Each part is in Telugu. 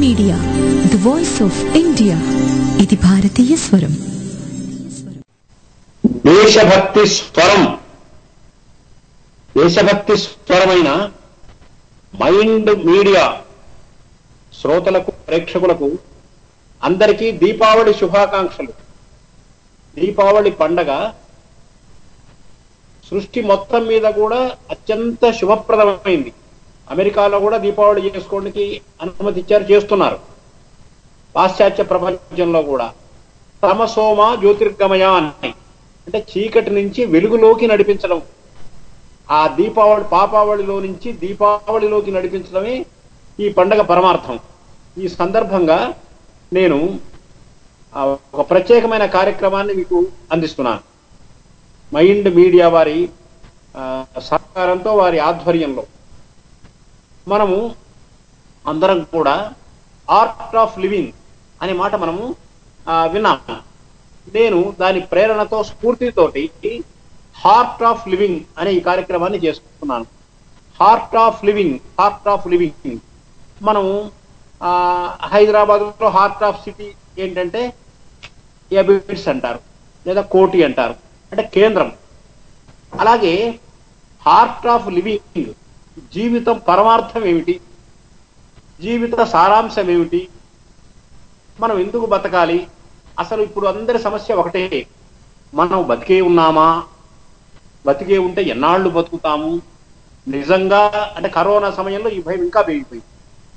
Media the voice of India ఇది భారతీయ స్వరం దేశభక్తి స్వరం దేశభక్తి స్వరమైన మైండ్ మీడియా శ్రోతలకు ప్రేక్షకులకు అందరికీ దీపావళి శుభాకాంక్షలు దీపావళి పండగ సృష్టి మొత్తం మీద కూడా అత్యంత శుభప్రదమైంది అమెరికాలో కూడా దీపావళి చేసుకోవడానికి అనుమతి ఇచ్చారు చేస్తున్నారు పాశ్చాత్య ప్రపంచంలో కూడా తమసోమ జ్యోతిర్గమయ అని అంటే చీకటి నుంచి వెలుగులోకి నడిపించడం ఆ దీపావళి పాపావళిలో నుంచి దీపావళిలోకి నడిపించడమే ఈ పండగ పరమార్థం ఈ సందర్భంగా నేను ఆ, ఒక ప్రత్యేకమైన కార్యక్రమాన్ని మీకు అందిస్తున్నాను మైండ్ మీడియా వారి ఆ, సహకారంతో వారి ఆధ్వర్యంలో మనము అందరం కూడా ఆర్ట్ ఆఫ్ లివింగ్ అనే మాట మనము ఆ, విన్నాము నేను దాని ప్రేరణతో స్ఫూర్తితోటి హార్ట్ ఆఫ్ లివింగ్ అనే ఈ కార్యక్రమాన్ని చేసుకున్నాను heart of living heart of living మనము హైదరాబాద్ లో హార్ట్ ఆఫ్ సిటీ ఏంటంటే ఎబిట్స్ అంటారు లేదా కోటి అంటారు అంటే కేంద్రం అలాగే హార్ట్ ఆఫ్ లివింగ్ జీవితం పరమార్థం ఏమిటి జీవిత సారాంశం ఏమిటి మనం ఎందుకు బతకాలి అసలు ఇప్పుడు అందరి సమస్య ఒకటే మనం బతికే ఉన్నామా బతికే ఉంటే ఎన్నాళ్ళు బతుకుతాము నిజంగా అంటే కరోనా సమయంలో ఈ భయం ఇంకా పెరిగిపోయింది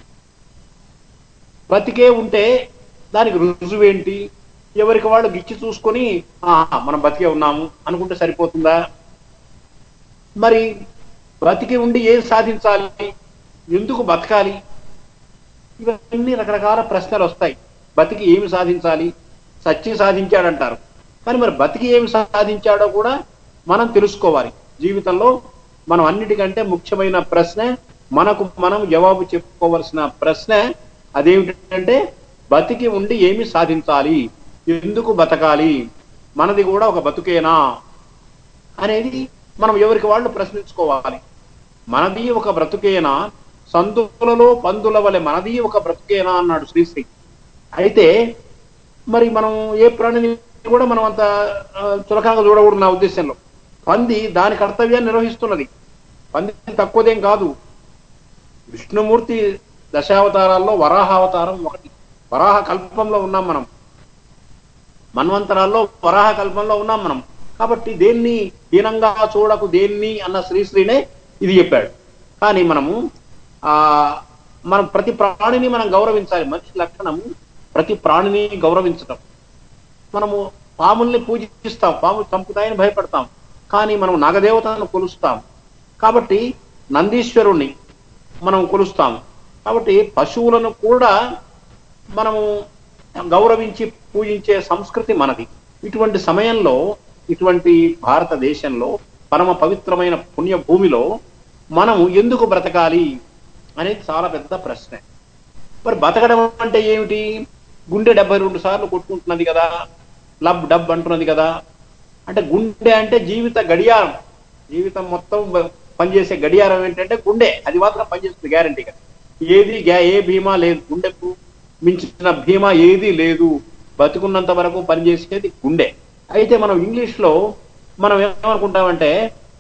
బతికే ఉంటే దానికి రుజువేంటి ఎవరికి వాళ్ళు గిచ్చి చూసుకొని "ఆ, మనం బతికే ఉన్నాము అనుకుంటే సరిపోతుందా మరి బతికి ఉండి ఏం సాధించాలి ఎందుకు బతకాలి ఇవన్నీ రకరకాల ప్రశ్నలు వస్తాయి బతికి ఏమి సాధించాలి సచ్చి సాధించాడంటారు కానీ మరి బతికి ఏమి సాధించాడో కూడా మనం తెలుసుకోవాలి జీవితంలో మనం అన్నిటికంటే ముఖ్యమైన ప్రశ్న మనకు మనం జవాబు చెప్పుకోవలసిన ప్రశ్న అదేమిటంటే బతికి ఉండి ఏమి సాధించాలి ఎందుకు బతకాలి మనది కూడా ఒక బతుకేనా అనేది మనం ఎవరికి వాళ్ళు ప్రశ్నించుకోవాలి మనది ఒక బ్రతుకేనా సంతులలో పందుల వలె మనది ఒక బ్రతుకేనా అన్నాడు శ్రీశ్రీ అయితే మరి మనం ఏ ప్రాణిని కూడా మనం అంత ఆ, చులకనగా చూడకూడదు నా ఉద్దేశంలో పంది దాని కర్తవ్యాన్ని నిర్వహిస్తున్నది పంది తక్కువదేం కాదు విష్ణుమూర్తి దశావతారాల్లో వరాహ అవతారం ఒకటి వరాహ కల్పంలో ఉన్నాం మనం మన్వంతరాల్లో వరాహ కల్పంలో ఉన్నాం మనం కాబట్టి దేన్ని హీనంగా చూడకు దేన్ని అన్న శ్రీశ్రీనే ఇది చెప్పాడు కానీ మనము ఆ మనం ప్రతి ప్రాణిని మనం గౌరవించాలి మనిషి లక్షణము ప్రతి ప్రాణిని గౌరవించటం మనము పాముల్ని పూజిస్తాం పాములు చంపుతాయని భయపడతాం కానీ మనం నాగదేవతలను కొలుస్తాం కాబట్టి నందీశ్వరుణ్ణి మనం కొలుస్తాం కాబట్టి పశువులను కూడా మనము గౌరవించి పూజించే సంస్కృతి మనది ఇటువంటి సమయంలో ఇటువంటి భారతదేశంలో పరమ పవిత్రమైన పుణ్య భూమిలో మనము ఎందుకు బ్రతకాలి అనేది చాలా పెద్ద ప్రశ్న మరి బతకడం అంటే ఏమిటి గుండె డెబ్బై రెండు సార్లు కొట్టుకుంటున్నది కదా లబ్ డబ్ అంటున్నది కదా అంటే గుండె అంటే జీవిత గడియారం జీవితం మొత్తం బ- పనిచేసే గడియారం ఏంటంటే గుండె అది మాత్రం పనిచేస్తుంది గ్యారంటీగా ఏది గ్యా ఏ బీమా లేదు గుండెకు మించిన బీమా ఏది లేదు బతుకున్నంత వరకు పనిచేసేది గుండె అయితే మనం ఇంగ్లీష్ లో మనం ఏమనుకుంటామంటే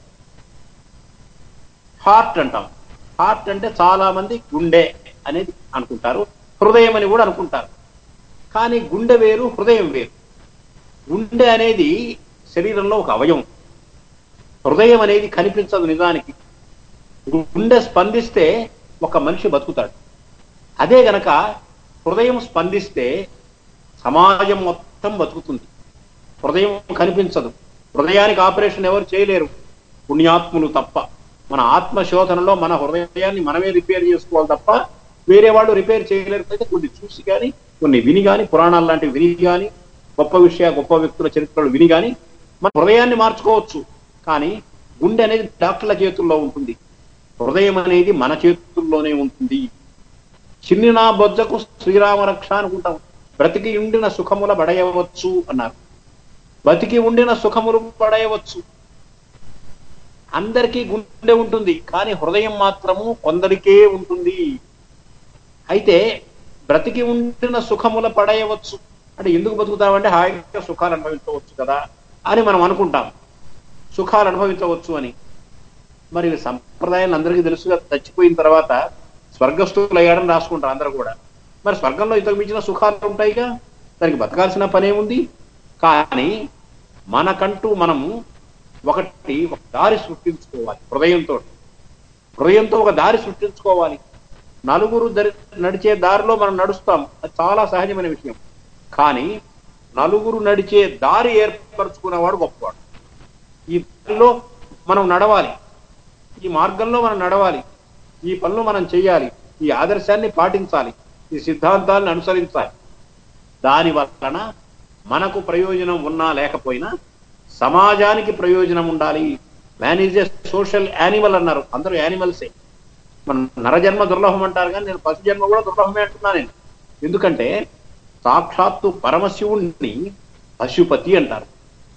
హార్ట్ అంటాం హార్ట్ అంటే చాలా మంది గుండె అనేది అనుకుంటారు హృదయం అని కూడా అనుకుంటారు కానీ గుండె వేరు హృదయం వేరు గుండె అనేది శరీరంలో ఒక అవయవం హృదయం అనేది కనిపించదు నిజానికి గుండె స్పందిస్తే ఒక మనిషి బతుకుతాడు అదే గనక హృదయం స్పందిస్తే సమాజం మొత్తం బతుకుతుంది హృదయం కనిపించదు హృదయానికి ఆపరేషన్ ఎవరు చేయలేరు పుణ్యాత్ములు తప్ప మన ఆత్మ శోధనలో మన హృదయాన్ని మనమే రిపేర్ చేసుకోవాలి తప్ప వేరే వాళ్ళు రిపేర్ చేయలేరు అయితే కొన్ని చూసి కానీ కొన్ని విని కానీ పురాణాలు లాంటివి విని కానీ గొప్ప విషయ గొప్ప వ్యక్తుల చరిత్రలు విని కానీ మన హృదయాన్ని మార్చుకోవచ్చు కానీ గుండె అనేది డాక్టర్ల చేతుల్లో ఉంటుంది హృదయం అనేది మన చేతుల్లోనే ఉంటుంది చిన్ని నా బొజ్జకు శ్రీరామ రక్ష అనుకుంటాం బ్రతికి ఉండిన సుఖముల పడయవచ్చు అన్నారు బతికి ఉండిన సుఖములు పడయవచ్చు అందరికీ గుండె ఉంటుంది కానీ హృదయం మాత్రము కొందరికే ఉంటుంది అయితే బ్రతికి ఉండిన సుఖముల పడేయవచ్చు అంటే ఎందుకు బతుకుతామంటే హాయిగా సుఖాలు అనుభవించవచ్చు కదా అని మనం అనుకుంటాం సుఖాలు అనుభవించవచ్చు అని మరి సంప్రదాయాలు అందరికీ తెలుసుగా చచ్చిపోయిన తర్వాత స్వర్గస్థులు అయ్యాడని రాసుకుంటారు అందరూ కూడా మరి స్వర్గంలో ఇంతకు మించిన సుఖాలు ఉంటాయిగా దానికి బతకాల్సిన పనే ఉంది కానీ మనకంటూ మనము ఒకటి ఒక దారి సృష్టించుకోవాలి హృదయంతో హృదయంతో ఒక దారి సృష్టించుకోవాలి నలుగురు దరి నడిచే దారిలో మనం నడుస్తాం అది చాలా సహజమైన విషయం కానీ నలుగురు నడిచే దారి ఏర్పరచుకునేవాడు గొప్పవాడు ఈ దారిలో మనం నడవాలి ఈ మార్గంలో మనం నడవాలి ఈ పనులు మనం చేయాలి ఈ ఆదర్శాన్ని పాటించాలి ఈ సిద్ధాంతాలను అనుసరించాలి దాని వలన మనకు ప్రయోజనం ఉన్నా లేకపోయినా సమాజానికి ప్రయోజనం ఉండాలి man is a social animal అన్నారు అందరూ యానిమల్సే మన నరజన్మ దుర్లభం అంటారు కానీ నేను పశు జన్మ కూడా దుర్లభమే అంటున్నా నేను ఎందుకంటే సాక్షాత్తు పరమశివుణ్ణి పశుపతి అంటారు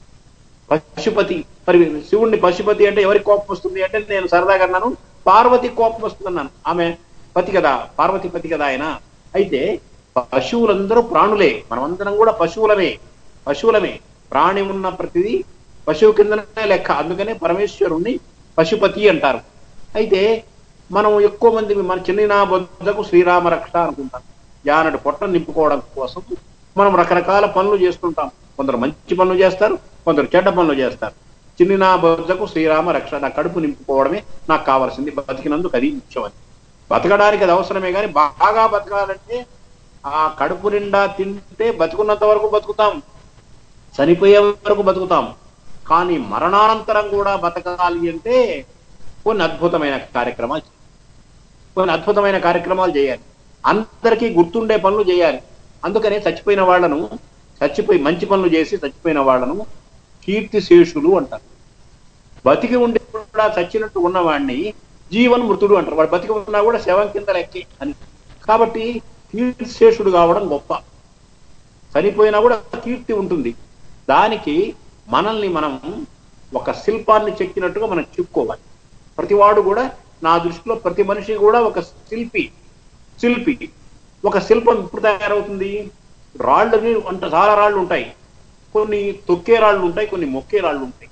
పశుపతి మరి శివుణ్ణి పశుపతి అంటే ఎవరికి కోపం వస్తుంది అంటే నేను సరదాగా అన్నాను పార్వతి కోపం వస్తుందన్నాను ఆమె పతి కదా పార్వతి పతి కదా ఆయన అయితే పశువులందరూ ప్రాణులే మనమందరం కూడా పశువులమే పశువులమే ప్రాణి ఉన్న ప్రతిదీ పశువు కిందనే లెక్క అందుకనే పరమేశ్వరుణ్ణి పశుపతి అంటారు అయితే మనం ఎక్కువ మంది మన చిన్న బొద్దకు శ్రీరామ రక్ష అనుకుంటాం జానడు పొట్ట నింపుకోవడం కోసం మనం రకరకాల పనులు చేస్తుంటాం కొందరు మంచి పనులు చేస్తారు కొందరు చెడ్డ పనులు చేస్తారు చిన్ని నా బొద్దకు శ్రీరామ రక్ష నా కడుపు నింపుకోవడమే నాకు కావాల్సింది బతికినందుకు అది ముఖ్యమని బతకడానికి అది అవసరమే కానీ బాగా బతకాలంటే ఆ కడుపు నిండా తింటే బతుకున్నంత వరకు బతుకుతాం చనిపోయే వరకు బతుకుతాం కానీ మరణానంతరం కూడా బతకాలి అంటే కొన్ని అద్భుతమైన కార్యక్రమాలు చేయాలి. కొన్ని అద్భుతమైన కార్యక్రమాలు చేయాలి అందరికీ గుర్తుండే పనులు చేయాలి అందుకనే చచ్చిపోయిన వాళ్ళను చచ్చిపోయి మంచి పనులు చేసి చచ్చిపోయిన వాళ్ళను కీర్తి శేషులు అంటారు బతికి ఉండి కూడా చచ్చినట్టు ఉన్నవాడిని జీవన్ మృతుడు అంటారు వాడు బతికి ఉన్నా కూడా శవం కింద లెక్కి అని కాబట్టి కీర్తి శేషుడు కావడం గొప్ప చనిపోయినా కూడా కీర్తి ఉంటుంది దానికి మనల్ని మనం ఒక శిల్పాన్ని చెక్కినట్టుగా మనం చెప్పుకోవాలి ప్రతివాడు కూడా నా దృష్టిలో ప్రతి మనిషి కూడా ఒక శిల్పి శిల్పి ఒక శిల్పం ఇప్పుడు తయారవుతుంది రాళ్ళని అంట చాలా రాళ్ళు ఉంటాయి కొన్ని తొక్కే రాళ్ళు ఉంటాయి కొన్ని మొక్కే రాళ్ళు ఉంటాయి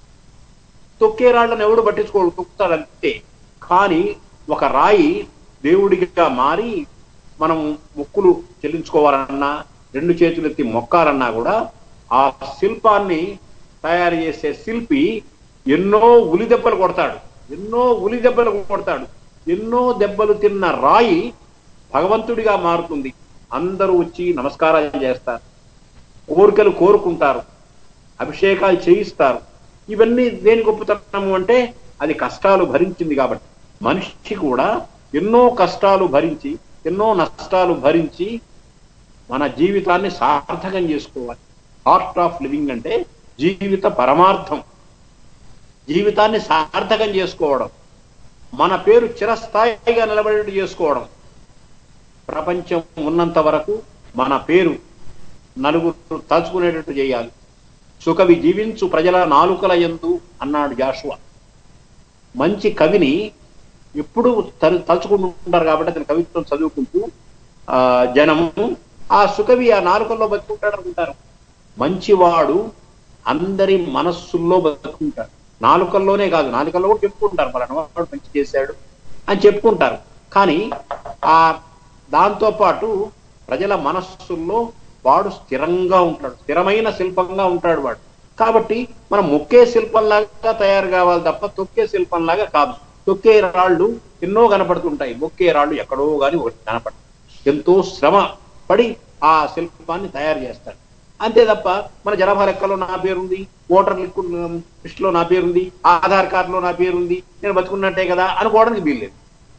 తొక్కే రాళ్ళని ఎవడు పట్టించుకోడు తొక్కుతాడు అంతే కానీ ఒక రాయి దేవుడిగా మారి మనం మొక్కులు చెల్లించుకోవాలన్నా రెండు చేతులు ఎత్తి మొక్కాలన్నా కూడా ఆ శిల్పాన్ని తయారు చేసే శిల్పి ఎన్నో ఉలి దెబ్బలు కొడతాడు ఎన్నో ఉలి దెబ్బలు కొడతాడు ఎన్నో దెబ్బలు తిన్న రాయి భగవంతుడిగా మారుతుంది అందరూ వచ్చి నమస్కారాలు చేస్తారు కోరికలు కోరుకుంటారు అభిషేకాలు చేయిస్తారు ఇవన్నీ దేని గొప్పతనము అంటే అది కష్టాలు భరించింది కాబట్టి మనిషి కూడా ఎన్నో కష్టాలు భరించి ఎన్నో నష్టాలు భరించి మన జీవితాన్ని సార్థకం చేసుకోవాలి హార్ట్ ఆఫ్ లివింగ్ అంటే జీవిత పరమార్థం జీవితాన్ని సార్థకం చేసుకోవడం మన పేరు చిరస్థాయిగా నిలబడేట్టు చేసుకోవడం ప్రపంచం ఉన్నంత వరకు మన పేరు నలుగురు తలుచుకునేటట్టు చేయాలి సుకవి జీవించు ప్రజల నాలుకల ఎందు అన్నాడు జాషువా మంచి కవిని ఎప్పుడు తలు- తలుచుకుంటుంటారు కాబట్టి అతని కవిత్వం చదువుకుంటూ ఆ జనము ఆ సుకవి ఆ నాలుకల్లో బతుకుంటాడు అనుకుంటారు మంచివాడు అందరి మనస్సుల్లో బతుకుంటాడు నాలుకల్లోనే కాదు నాలుకల్లో కూడా చెప్పుకుంటారు పలానా వాడు మంచి చేశాడు అని చెప్పుకుంటారు కానీ ఆ దాంతో పాటు ప్రజల మనస్సుల్లో వాడు స్థిరంగా ఉంటాడు స్థిరమైన శిల్పంగా ఉంటాడు వాడు కాబట్టి మనం మొక్కే శిల్పంలాగా తయారు కావాలి తప్ప తొక్కే శిల్పంలాగా కాదు తొక్కే రాళ్ళు ఎన్నో కనపడుతుంటాయి మొక్కే రాళ్ళు ఎక్కడో గాని ఒకటి కనపడదు ఎంతో శ్రమ పడి ఆ శిల్పాన్ని తయారు చేస్తాడు అంతే తప్ప మన జనాభా లెక్కలో నా పేరుంది ఓటర్ లిస్ట్ లో నా పేరుంది ఆధార్ కార్డులో నా పేరుంది నేను బతుకున్నట్టే కదా అనుకోవడానికి వీల్లేదు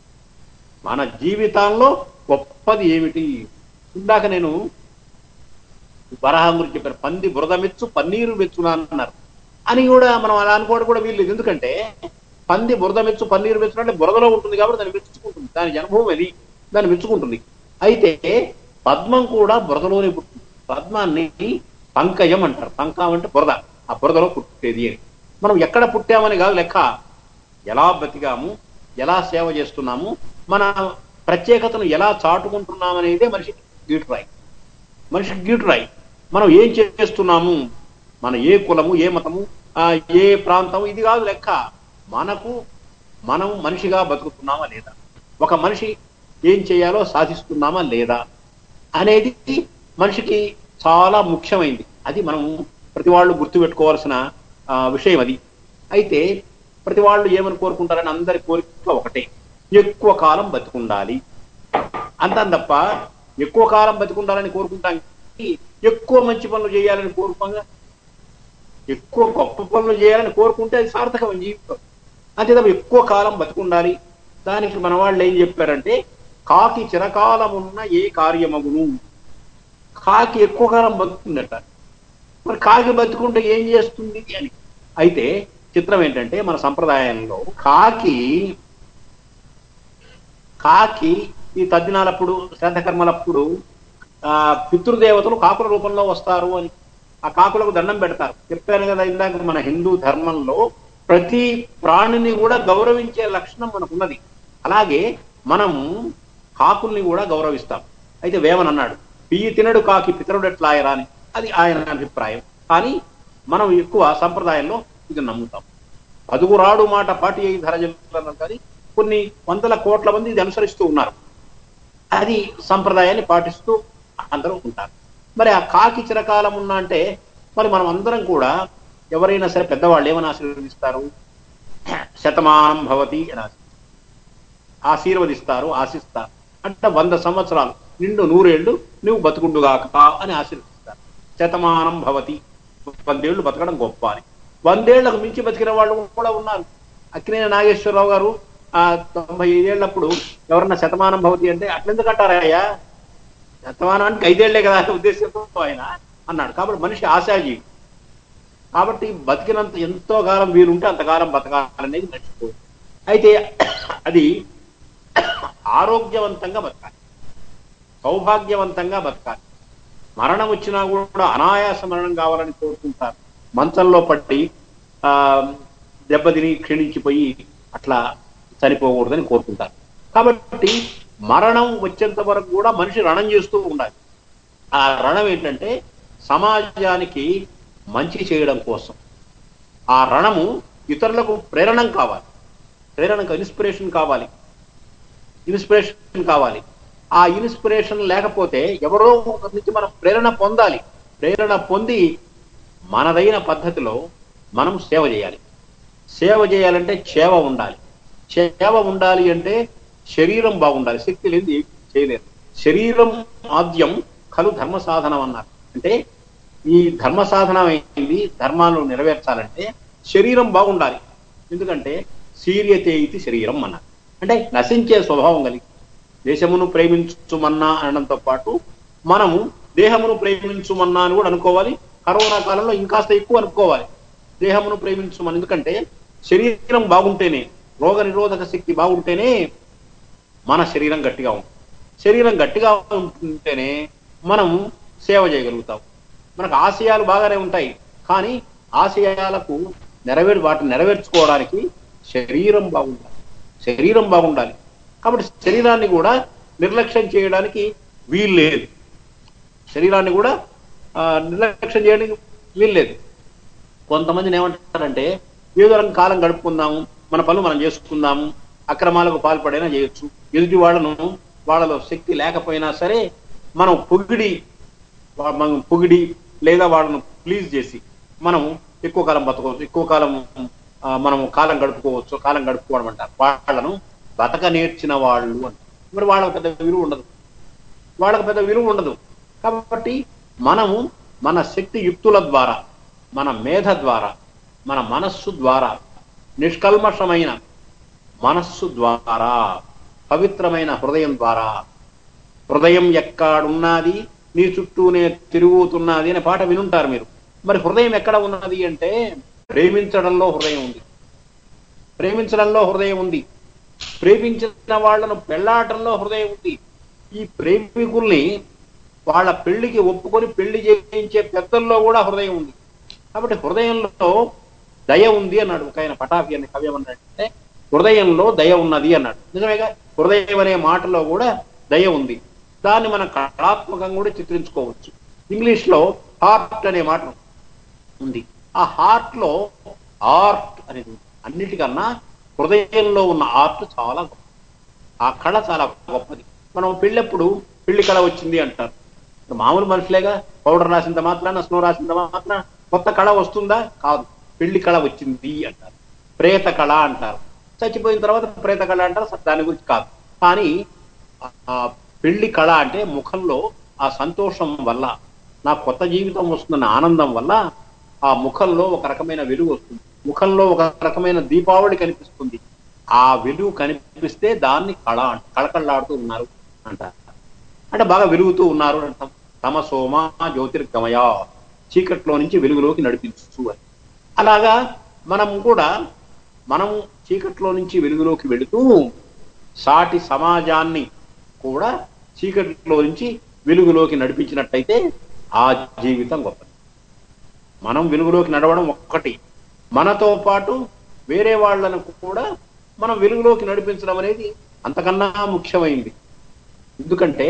మన జీవితాల్లో గొప్పది ఏమిటి ఇందాక నేను వరాహం గురించి చెప్పాను పంది బురద మెచ్చు పన్నీరు మెచ్చునా అన్నారు అని కూడా మనం అలా అనుకోవడం కూడా వీల్లేదు ఎందుకంటే పంది బురద మెచ్చు పన్నీరు మెచ్చు అంటే బురదలో ఉంటుంది కాబట్టి దాన్ని మెచ్చుకుంటుంది దాని అనుభవం అది దాన్ని మెచ్చుకుంటుంది అయితే పద్మం కూడా బురదలోనే పుట్టింది పద్మాన్ని పంకజం అంటారు పంకం అంటే బురద ఆ బురదలో పుట్టేది అని మనం ఎక్కడ పుట్టామని కాదు లెక్క ఎలా బతికాము ఎలా సేవ చేస్తున్నాము మన ప్రత్యేకతను ఎలా చాటుకుంటున్నామనేదే మనిషికి గీటురాయి మనిషికి గీటురాయి మనం ఏం చేస్తున్నాము మన ఏ కులము ఏ మతము ఆ, ఏ ప్రాంతం ఇది కాదు లెక్క మనకు మనం మనిషిగా బతుకుతున్నామా లేదా ఒక మనిషి ఏం చేయాలో సాధిస్తున్నామా లేదా అనేది మనిషికి చాలా ముఖ్యమైంది అది మనం ప్రతి వాళ్ళు గుర్తుపెట్టుకోవాల్సిన ఆ, విషయం అది అయితే ప్రతి వాళ్ళు ఏమని కోరుకుంటారని అందరి కోరిక ఒకటే ఎక్కువ కాలం బతుకుండాలి అంతా తప్ప ఎక్కువ కాలం బతికుండాలని కోరుకుంటాం కానీ ఎక్కువ మంచి పనులు చేయాలని కోరుకోగా ఎక్కువ గొప్ప పనులు చేయాలని కోరుకుంటే అది సార్థకమైన జీవితం అంతే తప్ప ఎక్కువ కాలం బతికుండాలి దానికి మన వాళ్ళు ఏం చెప్పారంటే కాకి చిరకాలం ఉన్న ఏ కార్యమగును కాకి ఎక్కువ కాలం బతుకుందట మరి కాకి బతుకుంటే ఏం చేస్తుంది అని అయితే చిత్రం ఏంటంటే మన సంప్రదాయంలో కాకి కాకి ఈ తద్దినాలప్పుడు శ్రాద్ధకర్మలప్పుడు ఆ పితృదేవతలు కాకుల రూపంలో వస్తారు అని ఆ కాకులకు దండం పెడతారు చెప్పాను కదా ఇందాక మన హిందూ ధర్మంలో ప్రతి ప్రాణిని కూడా గౌరవించే లక్షణం మనకున్నది అలాగే మనం కాకుల్ని కూడా గౌరవిస్తాం అయితే వేమన్ అన్నాడు పియ్యి తినడు కాకి పితరుడు ఎట్లాయరా అని అది ఆయన అభిప్రాయం కానీ మనం ఎక్కువ సంప్రదాయంలో ఇది నమ్ముతాం పదుగురాడు మాట పాటి అయి ధరజలు కానీ కొన్ని వందల కోట్ల మంది ఇది అనుసరిస్తూ ఉన్నారు అది సంప్రదాయాన్ని పాటిస్తూ అందరూ ఉంటారు మరి ఆ కాకి చిరకాలం ఉన్నా అంటే మరి మనం అందరం కూడా ఎవరైనా సరే పెద్దవాళ్ళు ఏమని ఆశీర్వదిస్తారు శతమానం భవతి అని ఆశ- ఆశీర్వదిస్తారు ఆశిస్తారు అంటే వంద సంవత్సరాలు నిండు నూరేళ్లు నువ్వు బతుకుండుగాక అని ఆశీర్వదిస్తారు శతమానం భవతి వందేళ్లు బతకడం గొప్ప అని వందేళ్లకు మించి బతికిన వాళ్ళు కూడా ఉన్నారు అక్కినేని నాగేశ్వరరావు గారు ఆ తొంభై ఐదేళ్లప్పుడు ఎవరన్నా శతమానం భవతి అంటే అట్లెందుకు అంటారయ్యా శతమానానికి ఐదేళ్లే కదా అనే ఉద్దేశంతో ఆయన అన్నాడు కాబట్టి మనిషి ఆశాజీవి కాబట్టి బతికినంత ఎంతో కాలం వీలుంటే అంతకాలం బతకాలనేది మర్చిపో అయితే అది ఆరోగ్యవంతంగా బతకాలి సౌభాగ్యవంతంగా బతకాలి మరణం వచ్చినా కూడా అనాయాస మరణం కావాలని కోరుకుంటారు మంచంలో పట్టి ఆ దెబ్బతిని క్షీణించిపోయి అట్లా చనిపోకూడదని కోరుకుంటారు కాబట్టి మరణం వచ్చేంత వరకు కూడా మనిషి రణం చేస్తూ ఉండాలి ఆ రణం ఏంటంటే సమాజానికి మంచి చేయడం కోసం ఆ రణము ఇతరులకు ప్రేరణం కావాలి ప్రేరణ ఇన్స్పిరేషన్ కావాలి ఇన్స్పిరేషన్ కావాలి ఆ ఇన్స్పిరేషన్ లేకపోతే ఎవరో ఒకరి నుంచి మనం ప్రేరణ పొందాలి ప్రేరణ పొంది మనదైన పద్ధతిలో మనం సేవ చేయాలి సేవ చేయాలంటే చేవ ఉండాలి చేవ ఉండాలి అంటే శరీరం బాగుండాలి శక్తి లేని చేయలేరు శరీరం ఆద్యం కలు ధర్మ సాధనం అన్నారు అంటే ఈ ధర్మ సాధనం అయింది ధర్మాలను నెరవేర్చాలంటే శరీరం బాగుండాలి ఎందుకంటే సీరియతే ఇది శరీరం అన్నారు అంటే నశించే స్వభావం కలిగి దేశమును ప్రేమించుమన్నా అనడంతో పాటు మనము దేహమును ప్రేమించుమన్నా అని కూడా అనుకోవాలి కరోనా కాలంలో ఇంకాస్త ఎక్కువ అనుకోవాలి దేహమును ప్రేమించుమని ఎందుకంటే శరీరం బాగుంటేనే రోగ నిరోధక శక్తి బాగుంటేనే మన శరీరం గట్టిగా ఉంటుంది శరీరం గట్టిగా ఉంటేనే మనం సేవ చేయగలుగుతాం మనకు ఆశయాలు బాగానే ఉంటాయి కానీ ఆశయాలకు నెరవేరు వాటిని నెరవేర్చుకోవడానికి శరీరం బాగుండాలి శరీరం బాగుండాలి కాబట్టి శరీరాన్ని కూడా నిర్లక్ష్యం చేయడానికి వీలు లేదు శరీరాన్ని కూడా ఆ, నిర్లక్ష్యం చేయడానికి వీలు లేదు కొంతమందిని ఏమంటారంటే ఏదో రకం కాలం గడుపుకుందాము మన పనులు మనం చేసుకుందాము అక్రమాలకు పాల్పడైనా చేయొచ్చు ఎదుటి వాళ్ళను వాళ్ళలో శక్తి లేకపోయినా సరే మనం పొగిడి వా- మనం పొగిడి లేదా వాళ్ళను ప్లీజ్ చేసి మనం ఎక్కువ కాలం బతకవచ్చు ఎక్కువ కాలం ఆ, మనం కాలం గడుపుకోవచ్చు కాలం గడుపుకోవడం అంటారు వాళ్ళను బతక నేర్చిన వాళ్ళు అంటారు మరి వాళ్ళకి పెద్ద విలువ ఉండదు వాళ్ళకి పెద్ద విలువ ఉండదు కాబట్టి మనము మన శక్తి యుక్తుల ద్వారా మన మేధ ద్వారా మన మనస్సు ద్వారా నిష్కల్మషమైన మనస్సు ద్వారా పవిత్రమైన హృదయం ద్వారా హృదయం ఎక్కడున్నది నీ చుట్టూనే తిరుగుతున్నది అనే పాట వినుంటారు మీరు మరి హృదయం ఎక్కడ ఉన్నది అంటే ప్రేమించడంలో హృదయం ఉంది ప్రేమించడంలో హృదయం ఉంది ప్రేమించిన వాళ్ళను పెళ్లాటంలో హృదయం ఉంది ఈ ప్రేమికుల్ని వాళ్ళ పెళ్లికి ఒప్పుకొని పెళ్లి చేయించే పెద్దల్లో కూడా హృదయం ఉంది కాబట్టి హృదయంలో దయ ఉంది అన్నాడు ఒక ఆయన పటాఫి అనే కవి ఏమన్నాడంటే హృదయంలో దయ ఉన్నది అన్నాడు నిజమేగా హృదయం అనే మాటలో కూడా దయ ఉంది దాన్ని మనం కళాత్మకంగా కూడా చిత్రించుకోవచ్చు ఇంగ్లీష్ లో హార్ట్ అనే మాట ఉంది ఆ హార్ట్ లో ఆర్ట్ అనేది ఉంది. అన్నిటికన్నా హృదయంలో ఉన్న ఆర్ట్ చాలా గొప్ప ఆ కళ చాలా గొప్పది మనం పెళ్ళప్పుడు పెళ్లి కళ వచ్చింది అంటారు మామూలు మనుషులేగా పౌడర్ రాసినంత మాత్రాన స్నో రాసినంత మాత్రాన కొత్త కళ వస్తుందా కాదు పెళ్లి కళ వచ్చింది అంటారు ప్రేత కళ అంటారు చచ్చిపోయిన తర్వాత ప్రేత కళ అంటారు అసలు దాని గురించి కాదు కానీ ఆ పెళ్లి కళ అంటే ముఖంలో ఆ సంతోషం వల్ల నా కొత్త జీవితం వస్తుందన్న ఆనందం వల్ల ఆ ముఖంలో ఒక రకమైన వెలుగు వస్తుంది ముఖంలో ఒక రకమైన దీపావళి కనిపిస్తుంది ఆ వెలుగు కనిపిస్తే దాన్ని కళ అంట కళకళలాడుతూ ఉన్నారు అంటారు అంటే బాగా వెలుగుతూ ఉన్నారు అని అర్థం తమ సోమ జ్యోతిర్గమయ చీకట్లో నుంచి వెలుగులోకి నడిపించు అని అలాగా మనం కూడా మనం చీకట్లో నుంచి వెలుగులోకి వెళుతూ సాటి సమాజాన్ని కూడా చీకట్లో నుంచి వెలుగులోకి నడిపించినట్టయితే ఆ జీవితం గొప్పది మనం వెలుగులోకి నడవడం ఒక్కటి మనతో పాటు వేరే వాళ్ళను కూడా మనం వెలుగులోకి నడిపించడం అనేది అంతకన్నా ముఖ్యమైంది ఎందుకంటే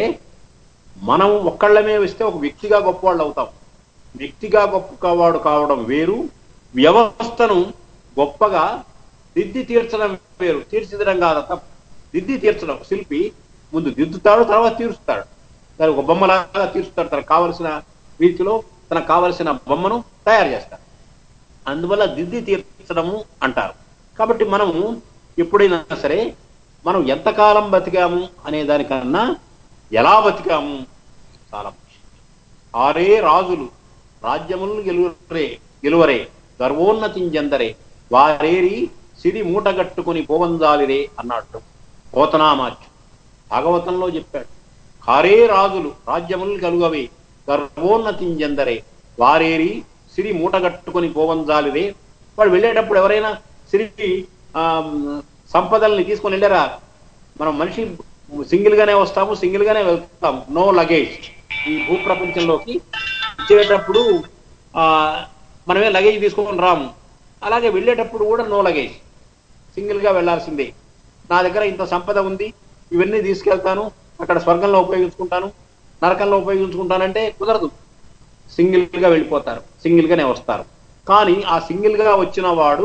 మనం ఒక్కళ్ళమే వస్తే ఒక వ్యక్తిగా గొప్పవాళ్ళు అవుతాం వ్యక్తిగా గొప్పవాడు కావడం వేరు వ్యవస్థను గొప్పగా దిద్ది తీర్చడం వేరు తీర్చిదడం కాదు తప్ప దిద్ది తీర్చడం శిల్పి ముందు దిద్దుతాడు తర్వాత తీరుస్తాడు దానికి ఒక బొమ్మలాగా తీరుస్తాడు తనకు కావలసిన రీతిలో తనకు కావలసిన బొమ్మను తయారు చేస్తాడు అందువల్ల దిద్ది తీర్చడము అంటారు కాబట్టి మనము ఎప్పుడైనా సరే మనం ఎంతకాలం బతికాము అనే దానికన్నా ఎలా బతికాము చాలా ముఖ్యం ఆరే రాజులు రాజ్యములను గెలువరే గెలువరే గర్వోన్నతించెందరే వారేరి సిరి మూటగట్టుకుని పోవందాలిరే అన్నాడు పోతనామాచు భాగవతంలో చెప్పాడు కారే రాజులు రాజ్యములు కలుగవే గర్వోన్నతించెందరే వారేరి సిరి మూటగట్టుకుని పోవంజాలిరే వాడు వెళ్ళేటప్పుడు ఎవరైనా సిరి ఆ, సంపదల్ని తీసుకొని వెళ్ళారా మనం మనిషి సింగిల్ గానే వస్తాము సింగిల్ గానే వెళ్తాం నో లగేజ్ ఈ భూప్రపంచంలోకి వచ్చేటప్పుడు ఆ మనమే లగేజ్ తీసుకొని రాము అలాగే వెళ్ళేటప్పుడు కూడా నో లగేజ్ సింగిల్ గా వెళ్లాల్సిందే నా దగ్గర ఇంత సంపద ఉంది ఇవన్నీ తీసుకెళ్తాను అక్కడ స్వర్గంలో ఉపయోగించుకుంటాను నరకంలో ఉపయోగించుకుంటానంటే కుదరదు సింగిల్ గా వెళ్ళిపోతారు సింగిల్ గానే వస్తారు కానీ ఆ సింగిల్ గా వచ్చిన వాడు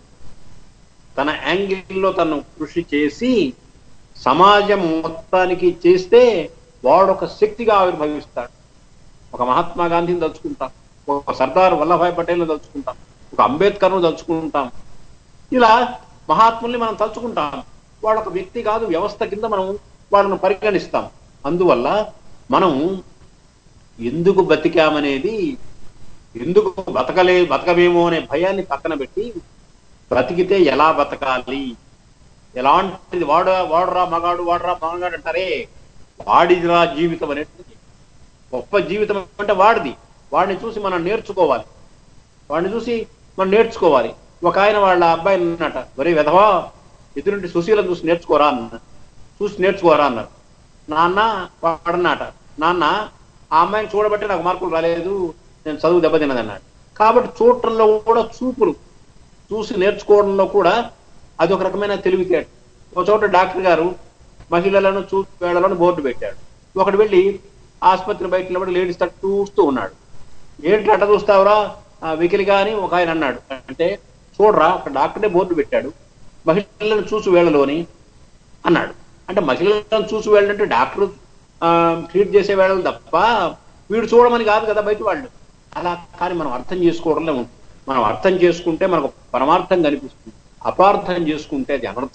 తన యాంగిల్లో తను కృషి చేసి సమాజం మొత్తానికి చేస్తే వాడు ఒక శక్తిగా ఆవిర్భవిస్తాడు ఒక మహాత్మా గాంధీని తలుచుకుంటాం ఒక సర్దార్ వల్లభాయ్ పటేల్ని తలుచుకుంటాం ఒక అంబేద్కర్ను తలుచుకుంటాం ఇలా మహాత్ముల్ని మనం తలుచుకుంటాం వాడు ఒక వ్యక్తి కాదు వ్యవస్థ కింద మనం వాళ్ళను పరిగణిస్తాం అందువల్ల మనం ఎందుకు బతికామనేది ఎందుకు బతకలే బతకమేమో అనే భయాన్ని పక్కన పెట్టి బ్రతికితే ఎలా బతకాలి ఎలాంటిది వాడు వాడురా మగాడు వాడురా మగాడు అంటారే వాడిదిరా జీవితం అనేది గొప్ప జీవితం అంటే వాడిది వాడిని చూసి మనం నేర్చుకోవాలి వాడిని చూసి మనం నేర్చుకోవాలి ఒక ఆయన వాళ్ళ అబ్బాయి అన్నట ఒరే విధవా ఎదురుంటి సుశీలను చూసి నేర్చుకోరా అన్న చూసి నేర్చుకోరా అన్నారు నాన్న వాడన్నట నాన్న ఆ అమ్మాయిని చూడబట్టి నాకు మార్కులు రాలేదు నేను చదువు దెబ్బతిన్నది అన్నాడు కాబట్టి చూడటంలో కూడా చూపులు చూసి నేర్చుకోవడంలో కూడా అది ఒక రకమైన తెలివితేట ఒక చోట డాక్టర్ గారు మహిళలను చూసి వేళలను బోర్డు పెట్టాడు ఒకడు వెళ్ళి ఆసుపత్రి బయట నిలబడి లేడీస్ తట్టు చూస్తూ ఉన్నాడు ఏంటి అట్ట చూస్తావురా ఆ, వెకిలిగా అని ఒక ఆయన అన్నాడు అంటే చూడరా ఒక డాక్టరే బోర్డు పెట్టాడు మహిళలను చూసి వేళలోని అన్నాడు అంటే మహిళలను చూసి వెళ్ళంటే డాక్టర్ ట్రీట్ చేసే వేళలు తప్ప వీడు చూడమని కాదు కదా బయట వాళ్ళు అలా కానీ మనం అర్థం చేసుకోవడంలో ఉంటుంది మనం అర్థం చేసుకుంటే మనకు పరమార్థం కనిపిస్తుంది అపార్థం చేసుకుంటే అది అనర్థం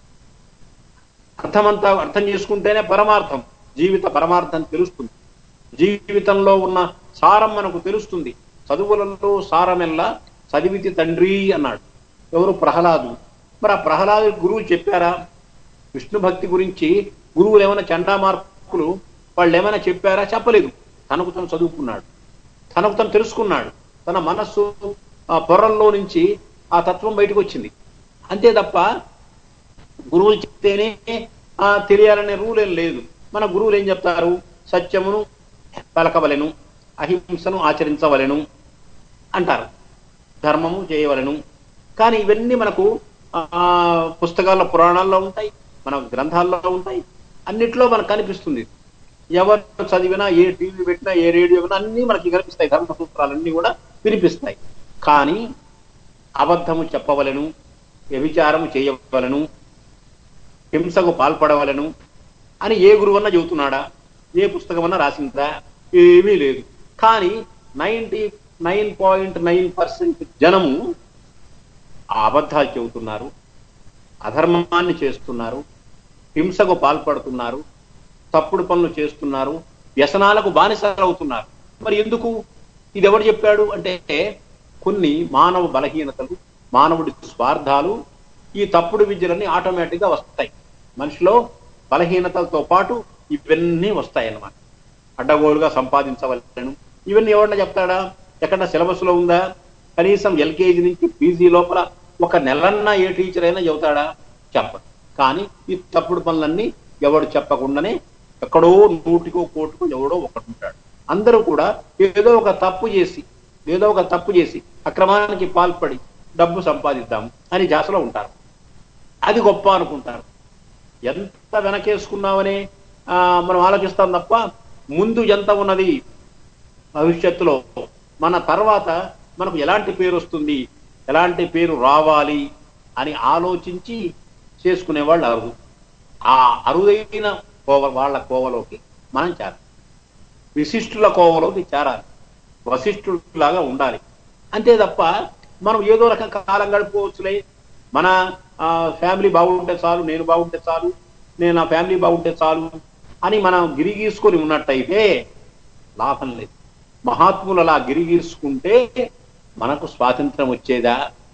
అర్థమంతా అర్థం చేసుకుంటేనే పరమార్థం జీవిత పరమార్థం తెలుస్తుంది జీవితంలో ఉన్న సారం మనకు తెలుస్తుంది చదువులలో సారమెల్లా చదివితి తండ్రి అన్నాడు ఎవరు ప్రహ్లాదు మరి ఆ ప్రహ్లాదు గురువు చెప్పారా విష్ణు భక్తి గురించి గురువులు ఏమైనా చండా మార్కులు వాళ్ళు ఏమైనా చెప్పారా చెప్పలేదు తనకు తను చదువుకున్నాడు తనకు తను తెలుసుకున్నాడు తన మనస్సు ఆ పొరల్లో నుంచి ఆ తత్వం బయటకు వచ్చింది అంతే తప్ప గురువులు చెప్తేనే ఆ తెలియాలనే రూల్ ఏం లేదు మన గురువులు ఏం చెప్తారు సత్యమును పలకవలెను అహింసను ఆచరించవలెను అంటారు ధర్మము చేయవలెను కానీ ఇవన్నీ మనకు ఆ పుస్తకాల్లో పురాణాల్లో ఉంటాయి మన గ్రంథాల్లో ఉంటాయి అన్నిట్లో మనకు కనిపిస్తుంది ఎవరు చదివినా ఏ టీవీ పెట్టినా ఏ రేడియో విన్నా అన్ని మనకి కనిపిస్తాయి ధర్మ సూత్రాలన్నీ కూడా వినిపిస్తాయి కానీ అబద్ధము చెప్పవలను వ్యభిచారము చేయవలను హింసకు పాల్పడవలను అని ఏ గురువన్నా చెబుతున్నాడా ఏ పుస్తకమన్నా రాసిందా ఏమీ లేదు కానీ ninety nine point nine percent జనము ఆ అబద్ధాలు చెబుతున్నారు అధర్మాన్ని చేస్తున్నారు హింసకు పాల్పడుతున్నారు తప్పుడు పనులు చేస్తున్నారు వ్యసనాలకు బానిసలవుతున్నారు మరి ఎందుకు ఇది ఎవడు చెప్పాడు అంటే కొన్ని మానవ బలహీనతలు మానవుడి స్వార్థాలు ఈ తప్పుడు విద్యలన్నీ ఆటోమేటిక్ గా వస్తాయి మనిషిలో బలహీనతలతో పాటు ఇవన్నీ వస్తాయి అన్నమాట అడ్డగోలుగా సంపాదించవలను ఇవన్నీ ఎవరన్నా చెప్తాడా ఎక్కడ సిలబస్ లో ఉందా కనీసం ఎల్కేజీ నుంచి పీజీ లోపల ఒక నెలన్నా ఏ టీచర్ అయినా చెబుతాడా చెప్పడు కానీ ఈ తప్పుడు పనులన్నీ ఎవడు చెప్పకుండానే ఎక్కడో నూటికో కోటికో ఎవడో ఒకడు ఉంటాడు అందరూ కూడా ఏదో ఒక తప్పు చేసి ఏదో ఒక తప్పు చేసి అక్రమానికి పాల్పడి డబ్బు సంపాదిద్దాం అని జాసలో ఉంటారు అది గొప్ప అనుకుంటారు ఎంత వెనకేసుకున్నామని ఆ, మనం ఆలోచిస్తాం తప్ప ముందు ఎంత ఉన్నది భవిష్యత్తులో మన తర్వాత మనకు ఎలాంటి పేరు వస్తుంది ఎలాంటి పేరు రావాలి అని ఆలోచించి చేసుకునే వాళ్ళు అరుదు ఆ అరుదైన కోవ వాళ్ళ కోవలోకి మనం చేరాలి విశిష్టుల కోవలోకి చేరాలి వశిష్ఠులాగా ఉండాలి అంతే తప్ప మనం ఏదో రకం కాలం గడిపోవచ్చులే మన ఆ, ఫ్యామిలీ బాగుంటే చాలు నేను బాగుంటే చాలు నేను నా ఫ్యామిలీ బాగుంటే చాలు అని మనం గిరిగీసుకొని ఉన్నట్టయితే లాభం లేదు మహాత్ములు అలా గిరిగీసుకుంటే మనకు స్వాతంత్రం వచ్చేదా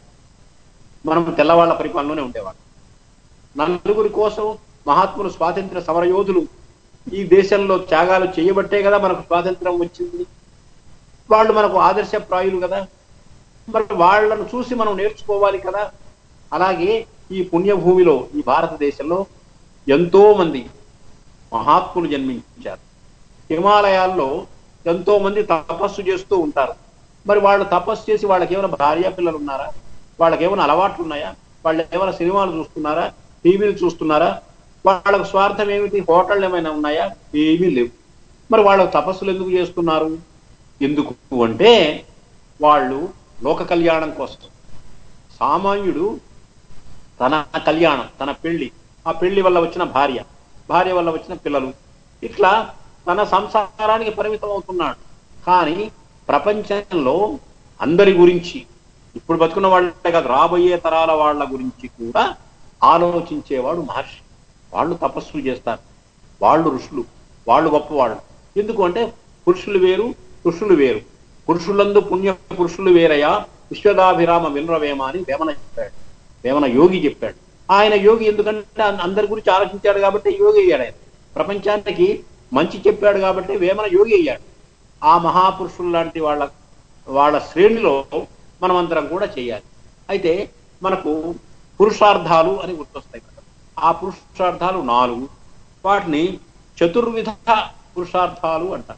మనం తెల్లవాళ్ల పరిపాలనలోనే ఉండేవాళ్ళం నలుగురి కోసం మహాత్ములు స్వాతంత్ర సమరయోధులు ఈ దేశంలో త్యాగాలు చేయబట్టే కదా మనకు స్వాతంత్రం వచ్చింది వాళ్ళు మనకు ఆదర్శప్రాయులు కదా మరి వాళ్ళను చూసి మనం నేర్చుకోవాలి కదా అలాగే ఈ పుణ్యభూమిలో ఈ భారతదేశంలో ఎంతో మంది మహాత్ములు జన్మించారు హిమాలయాల్లో ఎంతో మంది తపస్సు చేస్తూ ఉంటారు మరి వాళ్ళు తపస్సు చేసి వాళ్ళకి ఏమైనా భార్య పిల్లలు ఉన్నారా వాళ్ళకి ఏమైనా అలవాట్లు ఉన్నాయా వాళ్ళు ఏమైనా సినిమాలు చూస్తున్నారా టీవీలు చూస్తున్నారా వాళ్ళకు స్వార్థం ఏమిటి హోటళ్ళు ఏమైనా ఉన్నాయా ఏమీ లేవు మరి వాళ్ళకు తపస్సులు ఎందుకు చేస్తున్నారు ఎందుకు అంటే వాళ్ళు లోక కళ్యాణం కోసం సామాన్యుడు తన కళ్యాణం తన పెళ్లి ఆ పెళ్లి వల్ల వచ్చిన భార్య భార్య వల్ల వచ్చిన పిల్లలు ఇట్లా తన సంసారానికి పరిమితం అవుతున్నాడు కానీ ప్రపంచంలో అందరి గురించి ఇప్పుడు బతుకున్న వాళ్ళే కాదు రాబోయే తరాల వాళ్ళ గురించి కూడా ఆలోచించేవాడు మహర్షి వాళ్ళు తపస్సులు చేస్తారు వాళ్ళు ఋషులు వాళ్ళు గొప్పవాళ్ళు ఎందుకు అంటే పురుషులు వేరు ఋషులు వేరు పురుషులందు పుణ్య పురుషులు వేరయా విశ్వదాభిరామ వినరవేమ అని వేమన చెప్పాడు వేమన యోగి చెప్పాడు ఆయన యోగి ఎందుకంటే అన్- అందరి గురించి ఆలోచించాడు కాబట్టి యోగి అయ్యాడు ఆయన ప్రపంచానికి మంచి చెప్పాడు కాబట్టి వేమన యోగి అయ్యాడు ఆ మహాపురుషులు లాంటి వాళ్ళ వాళ్ళ శ్రేణిలో మనమంతరం కూడా చేయాలి అయితే మనకు పురుషార్థాలు అని గుర్తొస్తాయి కదా. ఆ పురుషార్థాలు నాలుగు వాటిని చతుర్విధ పురుషార్థాలు అంటారు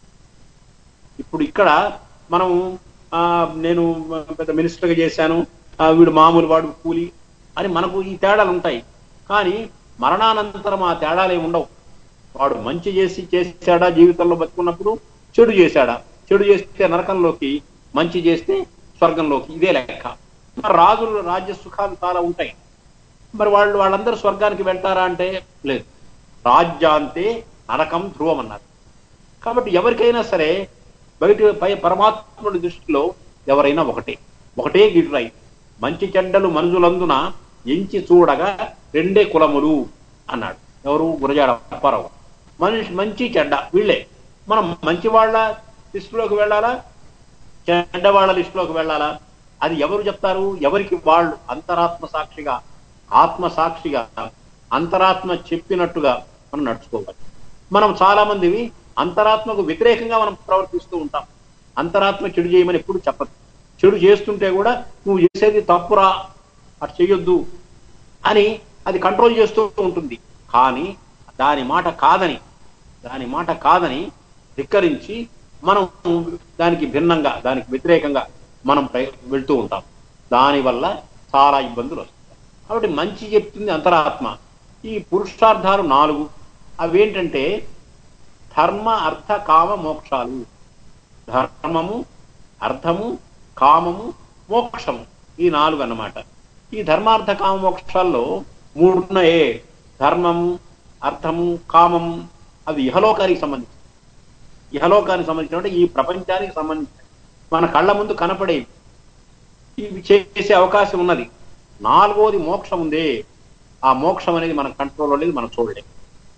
ఇప్పుడు ఇక్కడ మనం ఆ, నేను పెద్ద మినిస్టర్గా చేశాను ఆ, వీడు మామూలు వాడు కూలి అని మనకు ఈ తేడాలు ఉంటాయి కానీ మరణానంతరం ఆ తేడాలు ఏమి ఉండవు వాడు మంచి చేసి చేశాడా జీవితంలో బతుకున్నప్పుడు చెడు చేశాడా చెడు చేస్తే నరకంలోకి మంచి చేస్తే స్వర్గంలోకి ఇదే లెక్క మరి రాజులు రాజ్య సుఖాలు చాలా ఉంటాయి మరి వాళ్ళు వాళ్ళందరూ స్వర్గానికి వెళ్తారా అంటే లేదు రాజ్యాంతే నరకం ధ్రువం అన్నారు కాబట్టి ఎవరికైనా సరే బయట పై పరమాత్ముడి దృష్టిలో ఎవరైనా ఒకటే ఒకటే గిడ్రాయి మంచి చెడ్డలు మనుషులందున ఎంచి చూడగా రెండే కులములు అన్నాడు ఎవరు గురజాడ అప్పారావు మనిషి మంచి చెడ్డ వీళ్ళే మనం మంచి వాళ్ళ లిస్టులోకి వెళ్ళాలా చెడ్డ వాళ్ళ లిస్టులోకి వెళ్ళాలా అది ఎవరు చెప్తారు ఎవరికి వాళ్ళు అంతరాత్మ సాక్షిగా ఆత్మ సాక్షిగా అంతరాత్మ చెప్పినట్టుగా మనం నడుచుకోవాలి మనం చాలా మందివి అంతరాత్మకు వ్యతిరేకంగా మనం ప్రవర్తిస్తూ ఉంటాం అంతరాత్మ చెడు చేయమని ఎప్పుడు చెప్పదు చెడు చేస్తుంటే కూడా నువ్వు చేసేది తప్పురా అటు చేయొద్దు అని అది కంట్రోల్ చేస్తూ ఉంటుంది కానీ దాని మాట కాదని దాని మాట కాదని ధిక్కరించి మనం దానికి భిన్నంగా దానికి వ్యతిరేకంగా మనం ప్రయ- వెళ్తూ ఉంటాం దానివల్ల చాలా ఇబ్బందులు వస్తాయి కాబట్టి మంచి చెప్తుంది అంతరాత్మ ఈ పురుషార్థాలు నాలుగు అవేంటంటే ధర్మ అర్థ కామ మోక్షాలు ధర్మము అర్థము కామము మోక్షము ఈ నాలుగు అన్నమాట ఈ ధర్మార్థ కామ మోక్షాల్లో మూడున్నాయే ధర్మము అర్థము కామము అవి ఇహలోకానికి సంబంధించి ఇహలోకానికి సంబంధించిన ఈ ప్రపంచానికి సంబంధించి మన కళ్ళ ముందు కనపడేవి ఇవి చేసే అవకాశం ఉన్నది నాలుగోది మోక్షం ఉందే ఆ మోక్షం అనేది మన కంట్రోల్ అనేది మనం చూడలేం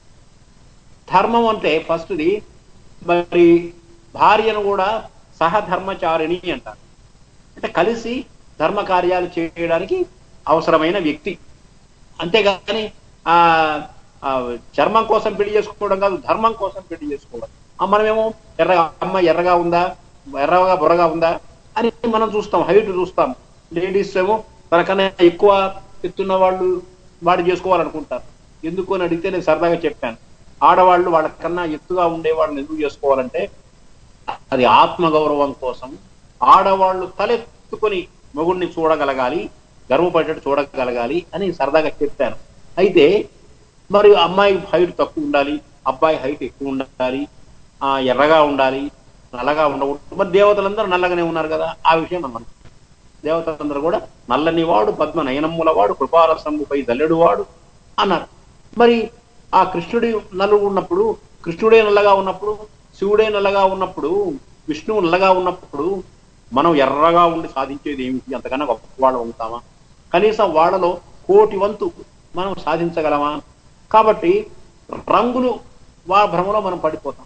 ధర్మం అంటే ఫస్ట్ది మరి భార్యను కూడా సహధర్మచారిణి అంటారు అంటే కలిసి ధర్మ కార్యాలు చేయడానికి అవసరమైన వ్యక్తి అంతేగాని ఆ ఆ, చర్మం కోసం పెళ్లి చేసుకోవడం కాదు ధర్మం కోసం పెళ్లి చేసుకోవాలి ఆ, మనమేమో ఎర్రగా అమ్మ ఎర్రగా ఉందా ఎర్రగా బుర్రగా ఉందా అని మనం చూస్తాం హైట్ చూస్తాం లేడీస్ ఏమో తనకన్నా ఎక్కువ ఎత్తున్న వాళ్ళు వాడు చేసుకోవాలనుకుంటారు ఎందుకు అని అడిగితే నేను సరదాగా చెప్పాను ఆడవాళ్ళు వాళ్ళకన్నా ఎత్తుగా ఉండే వాళ్ళని ఎందుకు చేసుకోవాలంటే అది ఆత్మగౌరవం కోసం ఆడవాళ్ళు తలెత్తుకొని మొగుడిని చూడగలగాలి గర్వపడేటట్టు చూడగలగాలి అని సరదాగా చెప్పాను అయితే మరి అమ్మాయి హైట్ తక్కువ ఉండాలి అబ్బాయి హైట్ ఎక్కువ ఉండాలి ఆ ఎర్రగా ఉండాలి నల్లగా ఉండకూడదు మరి దేవతలందరూ నల్లగానే ఉన్నారు కదా ఆ విషయం మనం అనుకుంటాం. దేవతలందరూ కూడా నల్లని వాడు పద్మ నయనమ్ముల వాడు కృపారసముపై దల్లెడు వాడు అన్నారు మరి ఆ కృష్ణుడి నలుగు ఉన్నప్పుడు కృష్ణుడే నల్లగా ఉన్నప్పుడు శివుడే నల్లగా ఉన్నప్పుడు విష్ణువు నల్లగా ఉన్నప్పుడు మనం ఎర్రగా ఉండి సాధించేది ఏమిటి అంతకన్నా గొప్పవాడు అవుతామా కనీసం వాళ్ళలో కోటి వంతు మనం సాధించగలమా కాబట్టి రంగులు వా భ్రమలో మనం పడిపోతాం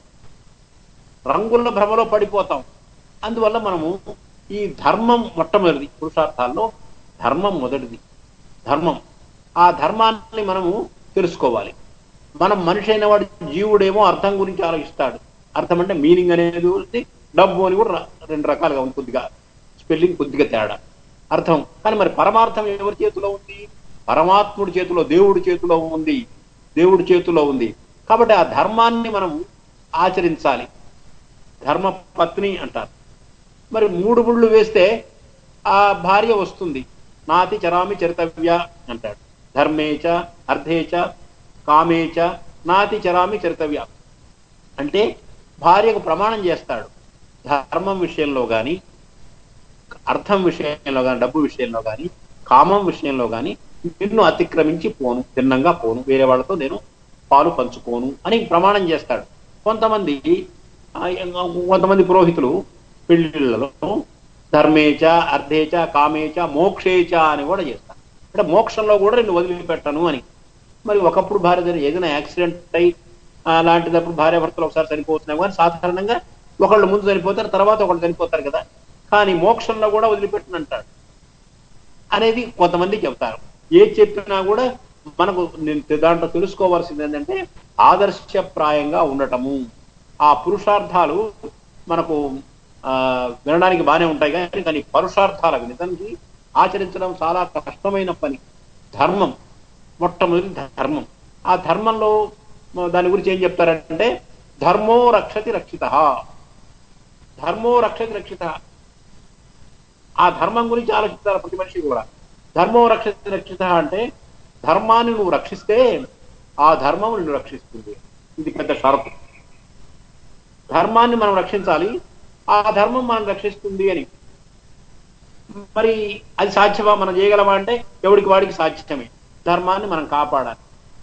రంగుల భ్రమలో పడిపోతాం అందువల్ల మనము ఈ ధర్మం మొట్టమొదటిది పురుషార్థాల్లో ధర్మం మొదటిది ధర్మం ఆ ధర్మాన్ని మనము తెలుసుకోవాలి మనం మనిషి అయిన వాడు జీవుడేమో అర్థం గురించి ఆలోచిస్తాడు అర్థం అంటే మీనింగ్ అనేది ఉంది డబ్బు అని కూడా ర- రెండు రకాలుగా ఉంది కొద్దిగా స్పెల్లింగ్ కొద్దిగా తేడా అర్థం కానీ మరి పరమార్థం ఎవరి చేతిలో ఉంది పరమాత్ముడి చేతిలో దేవుడి చేతిలో ఉంది దేవుడి చేతిలో ఉంది కాబట్టి ఆ ధర్మాన్ని మనం ఆచరించాలి ధర్మ పత్ని అంటారు మరి మూడు ముళ్ళు వేస్తే ఆ భార్య వస్తుంది నాతి చరామి చరితవ్య అంటాడు ధర్మేచ అర్థేచ కామేచ నాతి చరామి చరితవ్య అంటే భార్యకు ప్రమాణం చేస్తాడు ధర్మం విషయంలో కానీ అర్థం విషయంలో కానీ డబ్బు విషయంలో కానీ కామం విషయంలో కానీ నిన్ను అతిక్రమించి పోను తిన్నంగా పోను వేరే వాళ్ళతో నేను పాలు పంచుకోను అని ప్రమాణం చేస్తాడు కొంతమంది ఆ, కొంతమంది పురోహితులు పెళ్లిళ్లలో ధర్మేచ అర్థేచ కామేచ మోక్షేచ అని కూడా చేస్తారు అంటే మోక్షంలో కూడా నిన్ను వదిలిపెట్టను అని మరి ఒకప్పుడు భార్య దగ్గర ఏదైనా యాక్సిడెంట్ అయి అలాంటిదప్పుడు భార్య భర్తలు ఒకసారి చనిపోతున్నాం కానీ సాధారణంగా ఒకళ్ళు ముందు చనిపోతారు తర్వాత ఒకళ్ళు చనిపోతారు కదా కానీ మోక్షంలో కూడా వదిలిపెట్టను అంటాడు అనేది కొంతమంది చెప్తారు ఏ చెప్పినా కూడా మనకు నేను దాంట్లో తెలుసుకోవాల్సింది ఏంటంటే ఆదర్శప్రాయంగా ఉండటము ఆ పురుషార్థాలు మనకు ఆ వినడానికి బాగానే ఉంటాయి కానీ కానీ పరుషార్థాలకు నిజానికి ఆచరించడం చాలా కష్టమైన పని ధర్మం మొట్టమొదటి ధర్మం ఆ ధర్మంలో దాని గురించి ఏం చెప్తారంటే ధర్మో రక్షతి రక్షిత ధర్మో రక్షతి రక్షిత ఆ ధర్మం గురించి ఆలోచిస్తారు ప్రతి మనిషి కూడా ధర్మో రక్షతి రక్షిత అంటే ధర్మాన్ని నువ్వు రక్షిస్తే ఆ ధర్మం నిన్ను రక్షిస్తుంది ఇది పెద్ద షరతు ధర్మాన్ని మనం రక్షించాలి ఆ ధర్మం మనం రక్షిస్తుంది అని మరి అది సాధ్యమా మనం చేయగలమా అంటే ఎవడికి వాడికి సాధ్యమే ధర్మాన్ని మనం కాపాడాలి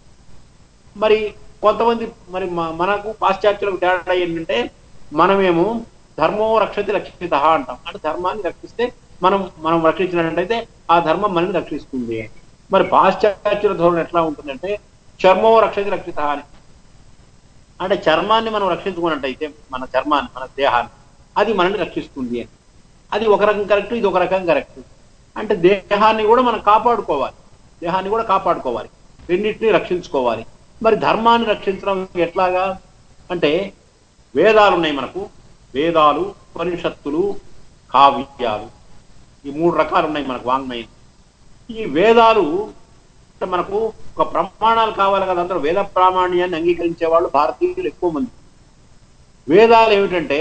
మరి కొంతమంది మరి మ- మనకు పాశ్చాత్యులకు తేడా ఏంటంటే మనమేమో ధర్మో రక్షతి రక్షిత అంటాం అంటే ధర్మాన్ని రక్షిస్తే మనం మనం రక్షించినట్టయితే ఆ ధర్మం మనని రక్షిస్తుంది మరి పాశ్చాత్యుల ధోరణి ఎట్లా ఉంటుందంటే చర్మో రక్షతి రక్షిత అని అంటే చర్మాన్ని మనం రక్షించుకున్నట్టయితే మన చర్మాన్ని మన దేహాన్ని అది మనల్ని రక్షిస్తుంది అని అది ఒక రకం కరెక్ట్ ఇది ఒక రకం కరెక్ట్ అంటే దేహాన్ని కూడా మనం కాపాడుకోవాలి దేహాన్ని కూడా కాపాడుకోవాలి రెండింటిని రక్షించుకోవాలి మరి ధర్మాన్ని రక్షించడం ఎట్లాగా అంటే వేదాలు ఉన్నాయి మనకు వేదాలు ఉపనిషత్తులు కావ్యాలు ఈ మూడు రకాలు ఉన్నాయి మనకు వాంగ్మయం ఈ వేదాలు అంటే మనకు ఒక ప్రమాణాలు కావాలి కదా అందరూ వేద ప్రామాణ్యాన్ని అంగీకరించే వాళ్ళు భారతీయులు ఎక్కువ మంది వేదాలు ఏమిటంటే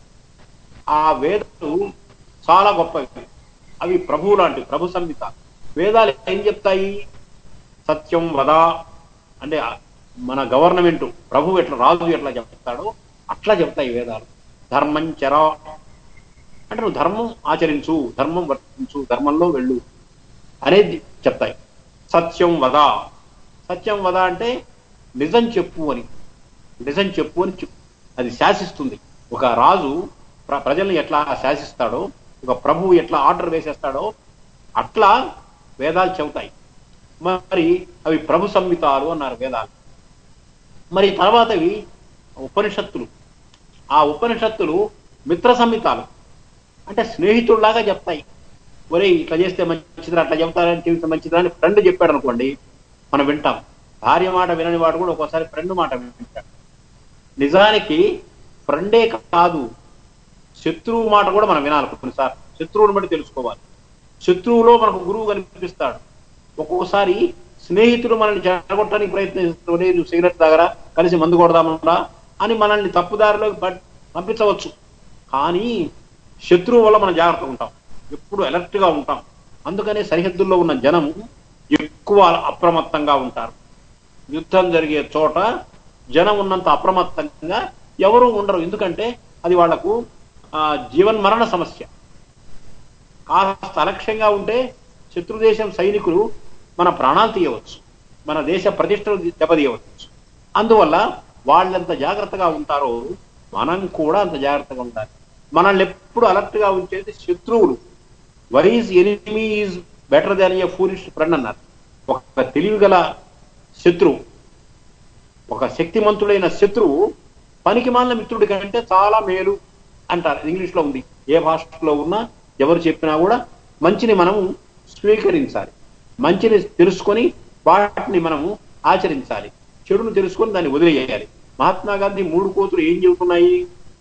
ఆ వేదాలు చాలా గొప్పవి అవి ప్రభువు లాంటివి ప్రభు సంహిత వేదాలు ఏం చెప్తాయి సత్యం వద అంటే ఆ మన గవర్నమెంట్ ప్రభు ఎట్లా రాజు ఎట్లా చెప్తాడో అట్లా చెప్తాయి వేదాలు ధర్మం చర అంటే నువ్వు ధర్మం ఆచరించు ధర్మం వర్తించు ధర్మంలో వెళ్ళు అనేది చెప్తాయి సత్యం వద సత్యం వద అంటే నిజం చెప్పు అని నిజం చెప్పు అని చెప్పు అది శాసిస్తుంది ఒక రాజు ప్ర- ప్రజల్ని ఎట్లా శాసిస్తాడో ఒక ప్రభువు ఎట్లా ఆర్డర్ వేసేస్తాడో అట్లా వేదాలు చెబుతాయి మరి అవి ప్రభు సంహితాలు అన్నారు వేదాలు మరి తర్వాతవి ఉపనిషత్తులు ఆ ఉపనిషత్తులు మిత్ర సంహితాలు అంటే స్నేహితుల్లాగా చెప్తాయి ఒరే ఇట్లా చేస్తే మంచిదిరా అట్లా చెప్తారని చెబితే మంచిదిరా అని ఫ్రెండ్ చెప్పాడు అనుకోండి మనం వింటాం భార్య మాట వినని వాడు కూడా ఒక్కోసారి ఫ్రెండ్ మాట వింటాడు నిజానికి ఫ్రెండే కాదు శత్రువు మాట కూడా మనం వినాలి కొన్నిసార్లు శత్రువుని బట్టి తెలుసుకోవాలి శత్రువులో మనకు గురువు కనిపిస్తాడు ఒక్కొక్కసారి స్నేహితుడు మనల్ని చెడగొట్టడానికి ప్రయత్నిస్తుంటే నువ్వు సిగరెట్ తాగరా కలిసి మందు కొడదామరా అని మనల్ని తప్పుదారిలోకి పట్- పంపించవచ్చు కానీ శత్రువు వల్ల మనం జాగ్రత్తగా ఉంటాం ఎప్పుడు అలర్ట్ గా ఉంటాం అందుకనే సరిహద్దుల్లో ఉన్న జనం ఎక్కువ అప్రమత్తంగా ఉంటారు యుద్ధం జరిగే చోట జనం ఉన్నంత అప్రమత్తంగా ఎవరు ఉండరు ఎందుకంటే అది వాళ్లకు ఆ, జీవన్మరణ సమస్య కాస్త అలక్ష్యంగా ఉంటే శత్రుదేశం సైనికులు మన ప్రాణాలు తీయవచ్చు మన దేశ ప్రతిష్టలు దెబ్బతీయవచ్చు అందువల్ల వాళ్ళెంత జాగ్రత్తగా ఉంటారో మనం కూడా అంత జాగ్రత్తగా ఉండాలి మనల్ని ఎప్పుడు అలర్ట్ గా ఉంచేది శత్రువులు wise enemy is better than a foolish friend అన్నారు ఒక తెలివిగల శత్రువు ఒక శక్తిమంతుడైన శత్రువు పనికి మాలిన మిత్రుడి కంటే చాలా మేలు అంటారు ఇంగ్లీష్ లో ఉంది ఏ భాషలో ఉన్నా ఎవరు చెప్పినా కూడా మంచిని మనము స్వీకరించాలి మంచిని తెలుసుకొని వాటిని మనము ఆచరించాలి చెడును తెలుసుకొని దాన్ని వదిలేయాలి మహాత్మా గాంధీ మూడు కోతులు ఏం చెబుతున్నాయి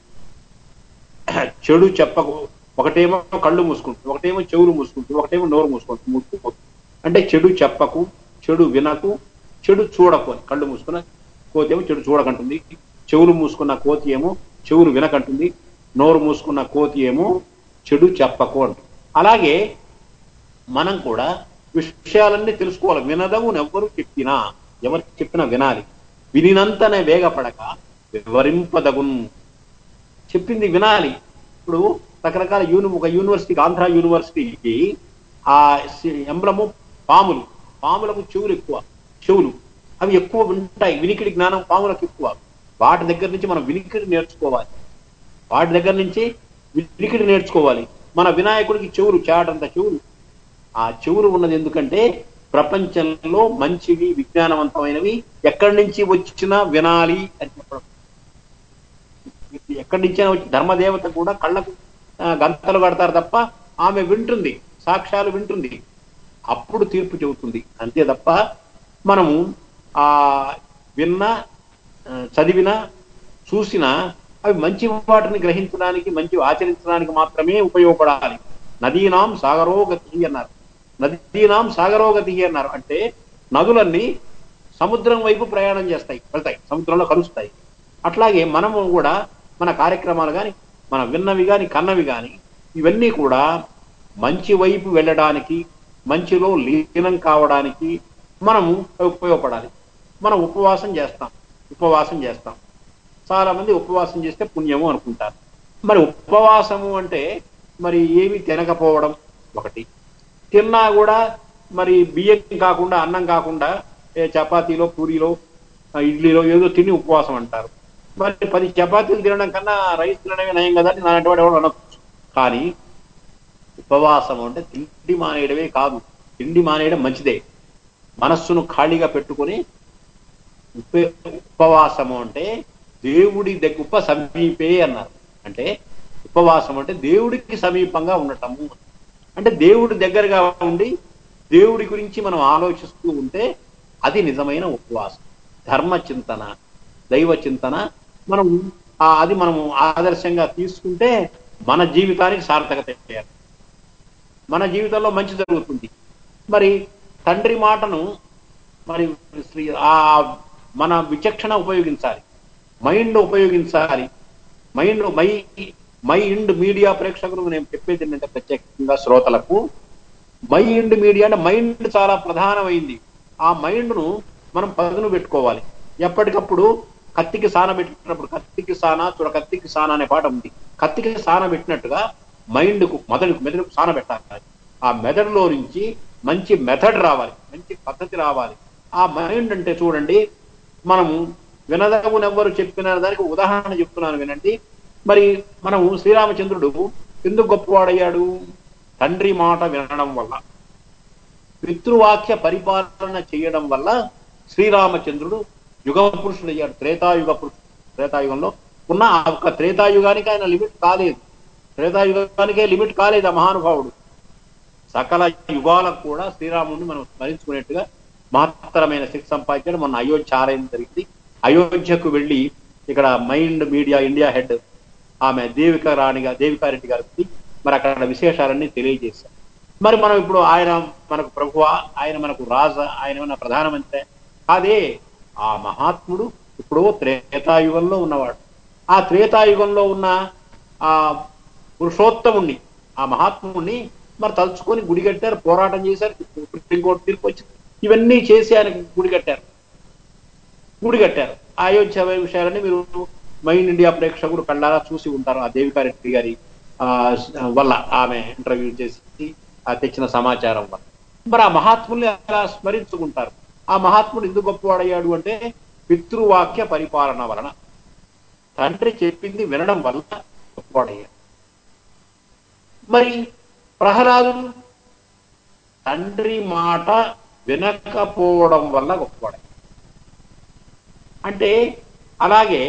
చెడు చెప్పకు ఒకటేమో కళ్ళు మూసుకుంటుంది ఒకటేమో చెవులు మూసుకుంటుంది ఒకటేమో నోరు మూసుకుంటుంది మూసుకుపోతుంది అంటే చెడు చెప్పకు చెడు వినకు చెడు చూడకు అని కళ్ళు మూసుకున్న కోతి ఏమో చెడు చూడకంటుంది చెవులు మూసుకున్న కోతి ఏమో చెవులు వినకంటుంది నోరు మూసుకున్న కోతి ఏమో చెడు చెప్పకు అంటుంది అలాగే మనం కూడా విషయాలన్నీ తెలుసుకోవాలి వినదవు ఎవ్వరు చెప్పినా ఎవరు చెప్పినా వినాలి వినినంతనే వేగపడక వివరింపదగున్ చెప్పింది వినాలి ఇప్పుడు రకరకాల యూని ఒక యూనివర్సిటీకి ఆంధ్ర యూనివర్సిటీకి ఆ ఎంబ్లము పాములు పాములకు చెవులు ఎక్కువ చెవులు అవి ఎక్కువ ఉంటాయి వినికిడి జ్ఞానం పాములకు ఎక్కువ వాటి దగ్గర నుంచి మనం వినికిడి నేర్చుకోవాలి వాటి దగ్గర నుంచి వినికిడి నేర్చుకోవాలి మన వినాయకుడికి చెవులు చాటంత చెవులు ఆ చెవులు ఉన్నది ఎందుకంటే ప్రపంచంలో మంచివి విజ్ఞానవంతమైనవి ఎక్కడి నుంచి వచ్చినా వినాలి అని చెప్పడం ఎక్కడి నుంచైనా వచ్చి ధర్మదేవత కూడా కళ్ళకు ఆ, గంతలు కడతారు తప్ప ఆమె వింటుంది సాక్ష్యాలు వింటుంది అప్పుడు తీర్పు చెబుతుంది అంతే తప్ప మనము ఆ విన్న ఆ, చదివిన చూసిన అవి మంచి వాటిని గ్రహించడానికి మంచి ఆచరించడానికి మాత్రమే ఉపయోగపడాలి నదీనాం సాగరోగతి అన్నారు నదీనాం సాగరోగతి అన్నారు అంటే నదులన్నీ సముద్రం వైపు ప్రయాణం చేస్తాయి వెళ్తాయి సముద్రంలో కలుస్తాయి అట్లాగే మనము కూడా మన కార్యక్రమాలు కానీ మన విన్నవి కానీ కన్నవి కానీ ఇవన్నీ కూడా మంచి వైపు వెళ్ళడానికి మంచిలో లీనం కావడానికి మనము ఉపయోగపడాలి మనం ఉపవాసం చేస్తాం ఉపవాసం చేస్తాం చాలా మంది ఉపవాసం చేస్తే పుణ్యము అనుకుంటారు మరి ఉపవాసము అంటే మరి ఏమి తినకపోవడం ఒకటి తిన్నా కూడా మరి బియ్యం కాకుండా అన్నం కాకుండా ఏ చపాతీలో పూరీలో ఆ, ఇడ్లీలో ఏదో తిని ఉపవాసం అంటారు మరి పది చపాతీలు తినడం కన్నా రైస్ తినడమే నయం కదా అని నాటి వాడు ఎవడు అనొచ్చు కానీ ఉపవాసం అంటే తిండి మానేయడమే కాదు తిండి మానేయడం మంచిదే మనస్సును ఖాళీగా పెట్టుకొని ఉప- ఉపవాసము అంటే దేవుడి దగ్గర ఉప సమీపే అన్నారు అంటే ఉపవాసం అంటే దేవుడికి సమీపంగా ఉండటము అంటే దేవుడి దగ్గరగా ఉండి దేవుడి గురించి మనం ఆలోచిస్తూ ఉంటే అది నిజమైన ఉపవాసం ధర్మ చింతన దైవ చింతన మనం ఆ అది మనము ఆదర్శంగా తీసుకుంటే మన జీవితానికి సార్థకత చేయాలి మన జీవితంలో మంచి జరుగుతుంది మరి తండ్రి మాటను మరి శ్రీ- ఆ మన విచక్షణ ఉపయోగించాలి మైండ్ ఉపయోగించాలి mind My My Ind Media ప్రేక్షకులకు నేను చెప్పేది ఏంటంటే ప్రత్యేకంగా శ్రోతలకు మై ఇండ్ మీడియా అంటే మైండ్ చాలా ప్రధానమైంది ఆ మైండ్ ను మనం పదును పెట్టుకోవాలి ఎప్పటికప్పుడు కత్తికి సాన పెట్టినప్పుడు కత్తికి సాన చూడ కత్తికి సాన అనే పాట ఉంది కత్తికి సాన పెట్టినట్టుగా మైండ్కు మెదడుకు మెదడుకు సాన పెట్టాలి ఆ మెదడులో నుంచి మంచి మెథడ్ రావాలి మంచి పద్ధతి రావాలి ఆ మైండ్ అంటే చూడండి మనము వినదగునెవ్వరు చెప్పిన దానికి ఉదాహరణ చెప్తున్నాను వినండి మరి మనము శ్రీరామచంద్రుడు ఎందుకు గొప్పవాడయ్యాడు తండ్రి మాట వినడం వల్ల పితృవాక్య పరిపాలన చేయడం వల్ల శ్రీరామచంద్రుడు యుగ పురుషుడు అయ్యాడు త్రేతాయుగ పురుషుడు త్రేతాయుగంలో ఉన్న ఆ ఒక్క త్రేతాయుగానికి ఆయన లిమిట్ కాలేదు త్రేతాయుగానికే లిమిట్ కాలేదు ఆ మహానుభావుడు సకల యుగాలకు కూడా శ్రీరాముడిని మనం స్మరించుకునేట్టుగా మహత్తరమైన శక్తి సంపాదించడం మొన్న అయోధ్య ఆలయం జరిగింది అయోధ్యకు వెళ్ళి ఇక్కడ మైండ్ మీడియా ఇండియా హెడ్ ఆమె దేవిక రాణిగా దేవికారెడ్డి గారికి మరి అక్కడ విశేషాలన్నీ తెలియజేశారు మరి మనం ఇప్పుడు ఆయన మనకు ప్రభువ ఆయన మనకు రాజ ఆయన మన ప్రధానమంత్రి కాదే ఆ మహాత్ముడు ఇప్పుడు త్రేతాయుగంలో ఉన్నవాడు ఆ త్రేతాయుగంలో ఉన్న ఆ పురుషోత్తముణ్ణి ఆ మహాత్ముడిని మరి తలుచుకొని గుడి కట్టారు పోరాటం చేశారు సుప్రీంకోర్టు తీర్పు వచ్చింది ఇవన్నీ చేసి ఆయనకు గుడి కట్టారు గుడి కట్టారు ఆ అయోధ్య విషయాలని మీరు మైండ్ ఇండియా ప్రేక్షకుడు కళ్ళారా చూసి ఉంటారు ఆ దేవికారెడ్డి గారి ఆ, వల్ల ఆమె ఇంటర్వ్యూ చేసి ఆ తెచ్చిన సమాచారం వల్ల మరి ఆ మహాత్ముల్ని అలా స్మరించుకుంటారు ఆ మహాత్ముడు ఎందుకు గొప్పవాడయ్యాడు అంటే పితృవాక్య పరిపాలన వలన తండ్రి చెప్పింది వినడం వల్ల గొప్పవాడయ్యాడు మరి ప్రహ్లాదుడు తండ్రి మాట వినకపోవడం వల్ల గొప్పవాడు అంటే అలాగే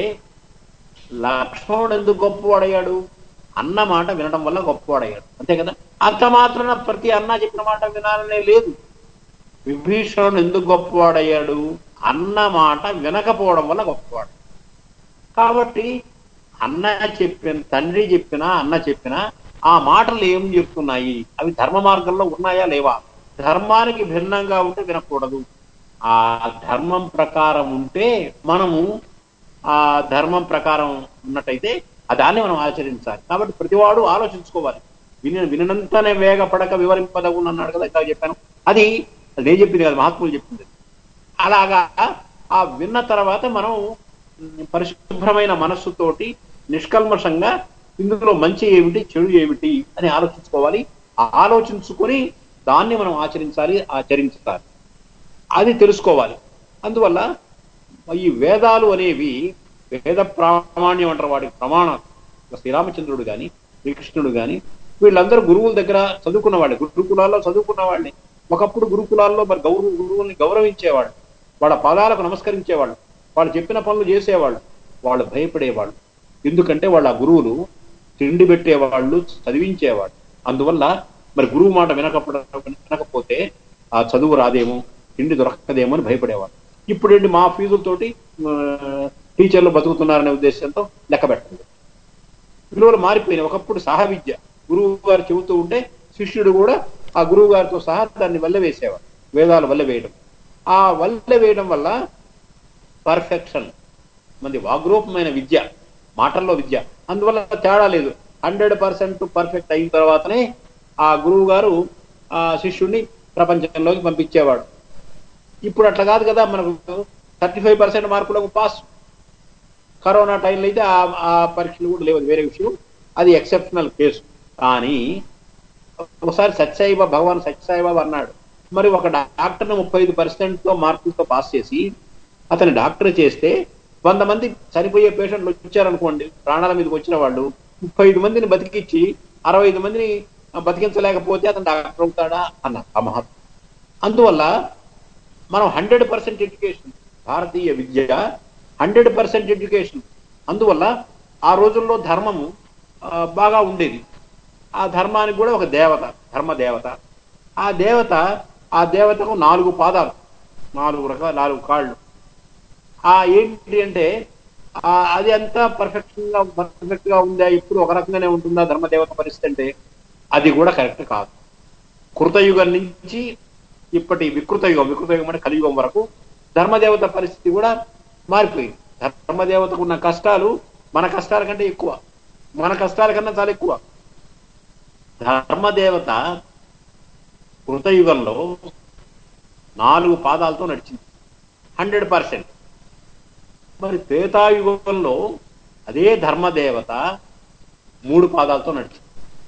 లక్ష్మణుడు ఎందుకు గొప్పవాడయ్యాడు అన్న మాట వినడం వల్ల గొప్పవాడయ్యాడు అంతే కదా అంత మాత్రాన ప్రతి అన్న చెప్పిన మాట వినాలనే లేదు విభీషణుడు ఎందుకు గొప్పవాడయ్యాడు అన్న మాట వినకపోవడం వల్ల గొప్పవాడు కాబట్టి అన్న చెప్పిన తండ్రి చెప్పినా అన్న చెప్పినా ఆ మాటలు ఏం చెప్తున్నాయి అవి ధర్మ మార్గంలో ఉన్నాయా లేవా ధర్మానికి భిన్నంగా ఉంటే వినకూడదు ఆ ధర్మం ప్రకారం ఉంటే మనము ఆ ధర్మం ప్రకారం ఉన్నట్టయితే ఆ దాన్ని మనం ఆచరించాలి కాబట్టి ప్రతివాడు ఆలోచించుకోవాలి విని వినంతనే వేగపడక వివరింపదగును అన్నాడు కదా ఇంకా చెప్పాను అది అది నేను చెప్పింది కదా మహాత్ములు చెప్పింది అలాగా ఆ విన్న తర్వాత మనం ఉమ్, పరిశుభ్రమైన మనస్సుతోటి నిష్కల్మషంగా ఇందులో మంచి ఏమిటి చెడు ఏమిటి అని ఆలోచించుకోవాలి ఆ ఆలోచించుకొని దాన్ని మనం ఆచరించాలి ఆచరించాలి అది తెలుసుకోవాలి అందువల్ల ఈ వేదాలు అనేవి వేద ప్రామాణ్యం అంటారు వాడికి ప్రమాణం శ్రీరామచంద్రుడు గాని శ్రీకృష్ణుడు గాని వీళ్ళందరూ గురువుల దగ్గర చదువుకున్న వాళ్ళే గురుకులాల్లో చదువుకున్న వాళ్ళే ఒకప్పుడు గురుకులాల్లో మరి గౌరవ గురువుల్ని గౌరవించేవాళ్ళు వాళ్ళ పాదాలకు నమస్కరించేవాళ్ళు వాళ్ళు చెప్పిన పనులు చేసేవాళ్ళు వాళ్ళు భయపడేవాళ్ళు ఎందుకంటే వాళ్ళ గురువులు తిండి పెట్టేవాళ్ళు చదివించేవాళ్ళు అందువల్ల మరి గురువు మాట వినకపోవడం వినకపోతే ఆ చదువు రాదేమో తిండి దొరకదేమో అని భయపడేవాళ్ళు ఇప్పుడు ఏంటి మా ఫీజులతోటి ఆ, టీచర్లు బతుకుతున్నారనే ఉద్దేశంతో లెక్క పెట్టండి విలువలు మారిపోయినాయి ఒకప్పుడు సహ విద్య గురువు గారు చెబుతూ ఉంటే శిష్యుడు కూడా ఆ గురువు గారితో సహా దాన్ని వల్ల వేసేవాడు వేదాలు వల్ల వేయడం ఆ వల్ల వేయడం వల్ల పర్ఫెక్షన్ మంది వాగ్రూపమైన విద్య మాటల్లో విద్య అందువల్ల తేడా లేదు హండ్రెడ్ పర్సెంట్ పర్ఫెక్ట్ అయిన తర్వాతనే ఆ గురువు గారు ఆ శిష్యుడిని ప్రపంచంలోకి పంపించేవాడు ఇప్పుడు అట్లా కాదు కదా మనకు థర్టీ ఫైవ్ పర్సెంట్ మార్కులకు పాస్ కరోనా టైంలో అయితే ఆ ఆ పరీక్షలు కూడా లేవు అది వేరే విషయం అది ఎక్సెప్షనల్ కేసు కానీ ఒకసారి సత్యసాయిబా భగవాన్ సత్యసాయిబాబా అన్నాడు మరి ఒక డాక్టర్ని ముప్పై ఐదు పర్సెంట్తో మార్కులతో పాస్ చేసి అతని డాక్టర్ చేస్తే వంద మంది చనిపోయే పేషెంట్లు వచ్చారనుకోండి ప్రాణాల మీదకి వచ్చిన వాళ్ళు ముప్పై ఐదు మందిని బతికిచ్చి అరవై ఐదు మందిని బతికించలేకపోతే అతను డాక్టర్ అవుతాడా అన్న ఆ మహాత్మ అందువల్ల మనం హండ్రెడ్ పర్సెంట్ ఎడ్యుకేషన్ భారతీయ విద్య హండ్రెడ్ పర్సెంట్ ఎడ్యుకేషన్ అందువల్ల ఆ రోజుల్లో ధర్మము ఆ, బాగా ఉండేది ఆ ధర్మానికి కూడా ఒక దేవత ధర్మ దేవత ఆ దేవత ఆ దేవతకు నాలుగు పాదాలు నాలుగు రకాల నాలుగు కాళ్ళు ఆ ఏంటి అంటే ఆ అది అంతా పర్ఫెక్షన్ గా పర్ఫెక్ట్ గా ఉందా ఇప్పుడు ఒక రకంగానే ఉంటుందా ధర్మదేవత పరిస్థితి అంటే అది కూడా కరెక్ట్ కాదు కృతయుగం నుంచి ఇప్పటి వికృత యుగం వికృత యుగం అంటే కలియుగం వరకు ధర్మదేవత పరిస్థితి కూడా మారిపోయింది ధర్మదేవతకు ఉన్న కష్టాలు మన కష్టాల కంటే ఎక్కువ మన కష్టాల కన్నా చాలా ఎక్కువ ధర్మదేవత కృతయుగంలో నాలుగు పాదాలతో నడిచింది హండ్రెడ్ పర్సెంట్ మరి త్రేతాయుగంలో అదే ధర్మదేవత మూడు పాదాలతో నడిచింది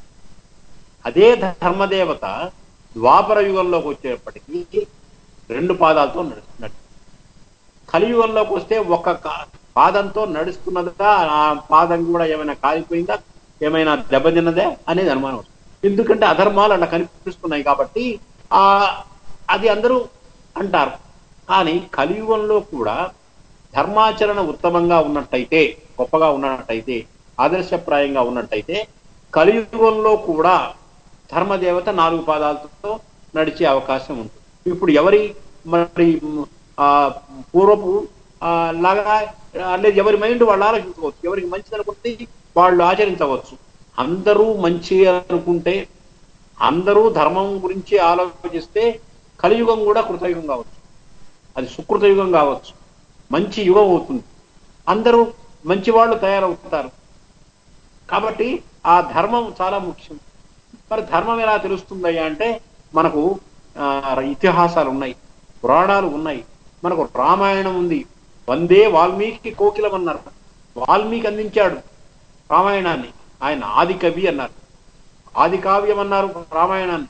అదే ధర్మదేవత ద్వాపర యుగంలోకి వచ్చేప్పటికీ రెండు పాదాలతో నడి నడిచింది కలియుగంలోకి వస్తే ఒక్క కా- పాదంతో నడుస్తున్నదా ఆ పాదం కూడా ఏమైనా కాలిపోయిందా ఏమైనా దెబ్బతిన్నదే అనేది అనుమానం వస్తుంది. ఎందుకంటే అధర్మాలు అలా కనిపిస్తున్నాయి కాబట్టి ఆ అది అందరూ అంటారు కానీ కలియుగంలో కూడా ధర్మాచరణ ఉత్తమంగా ఉన్నట్టయితే గొప్పగా ఉన్నట్టయితే ఆదర్శప్రాయంగా ఉన్నట్టయితే కలియుగంలో కూడా ధర్మదేవత నాలుగు పాదాలతో నడిచే అవకాశం ఉంటుంది ఇప్పుడు ఎవరి మరి ఆ పూర్వపు ఆ, లాగా అనేది ఎవరి మైండ్ వాళ్ళు ఆలోచించవచ్చు ఎవరికి మంచిది అనుకుంటే వాళ్ళు ఆచరించవచ్చు అందరూ మంచి అనుకుంటే అందరూ ధర్మం గురించి ఆలోచిస్తే కలియుగం కూడా కృతయుగం కావచ్చు అది సుకృత యుగం కావచ్చు మంచి యుగం అవుతుంది అందరూ మంచి వాళ్ళు తయారవుతారు కాబట్టి ఆ ధర్మం చాలా ముఖ్యం మరి ధర్మం ఎలా తెలుస్తుందయ్యా అంటే మనకు ఆ, ఇతిహాసాలు ఉన్నాయి పురాణాలు ఉన్నాయి మనకు రామాయణం ఉంది వందే వాల్మీకి కోకిలం అన్నారు వాల్మీకి అందించాడు రామాయణాన్ని ఆయన ఆది కవి అన్నారు ఆది కావ్యం అన్నారు రామాయణాన్ని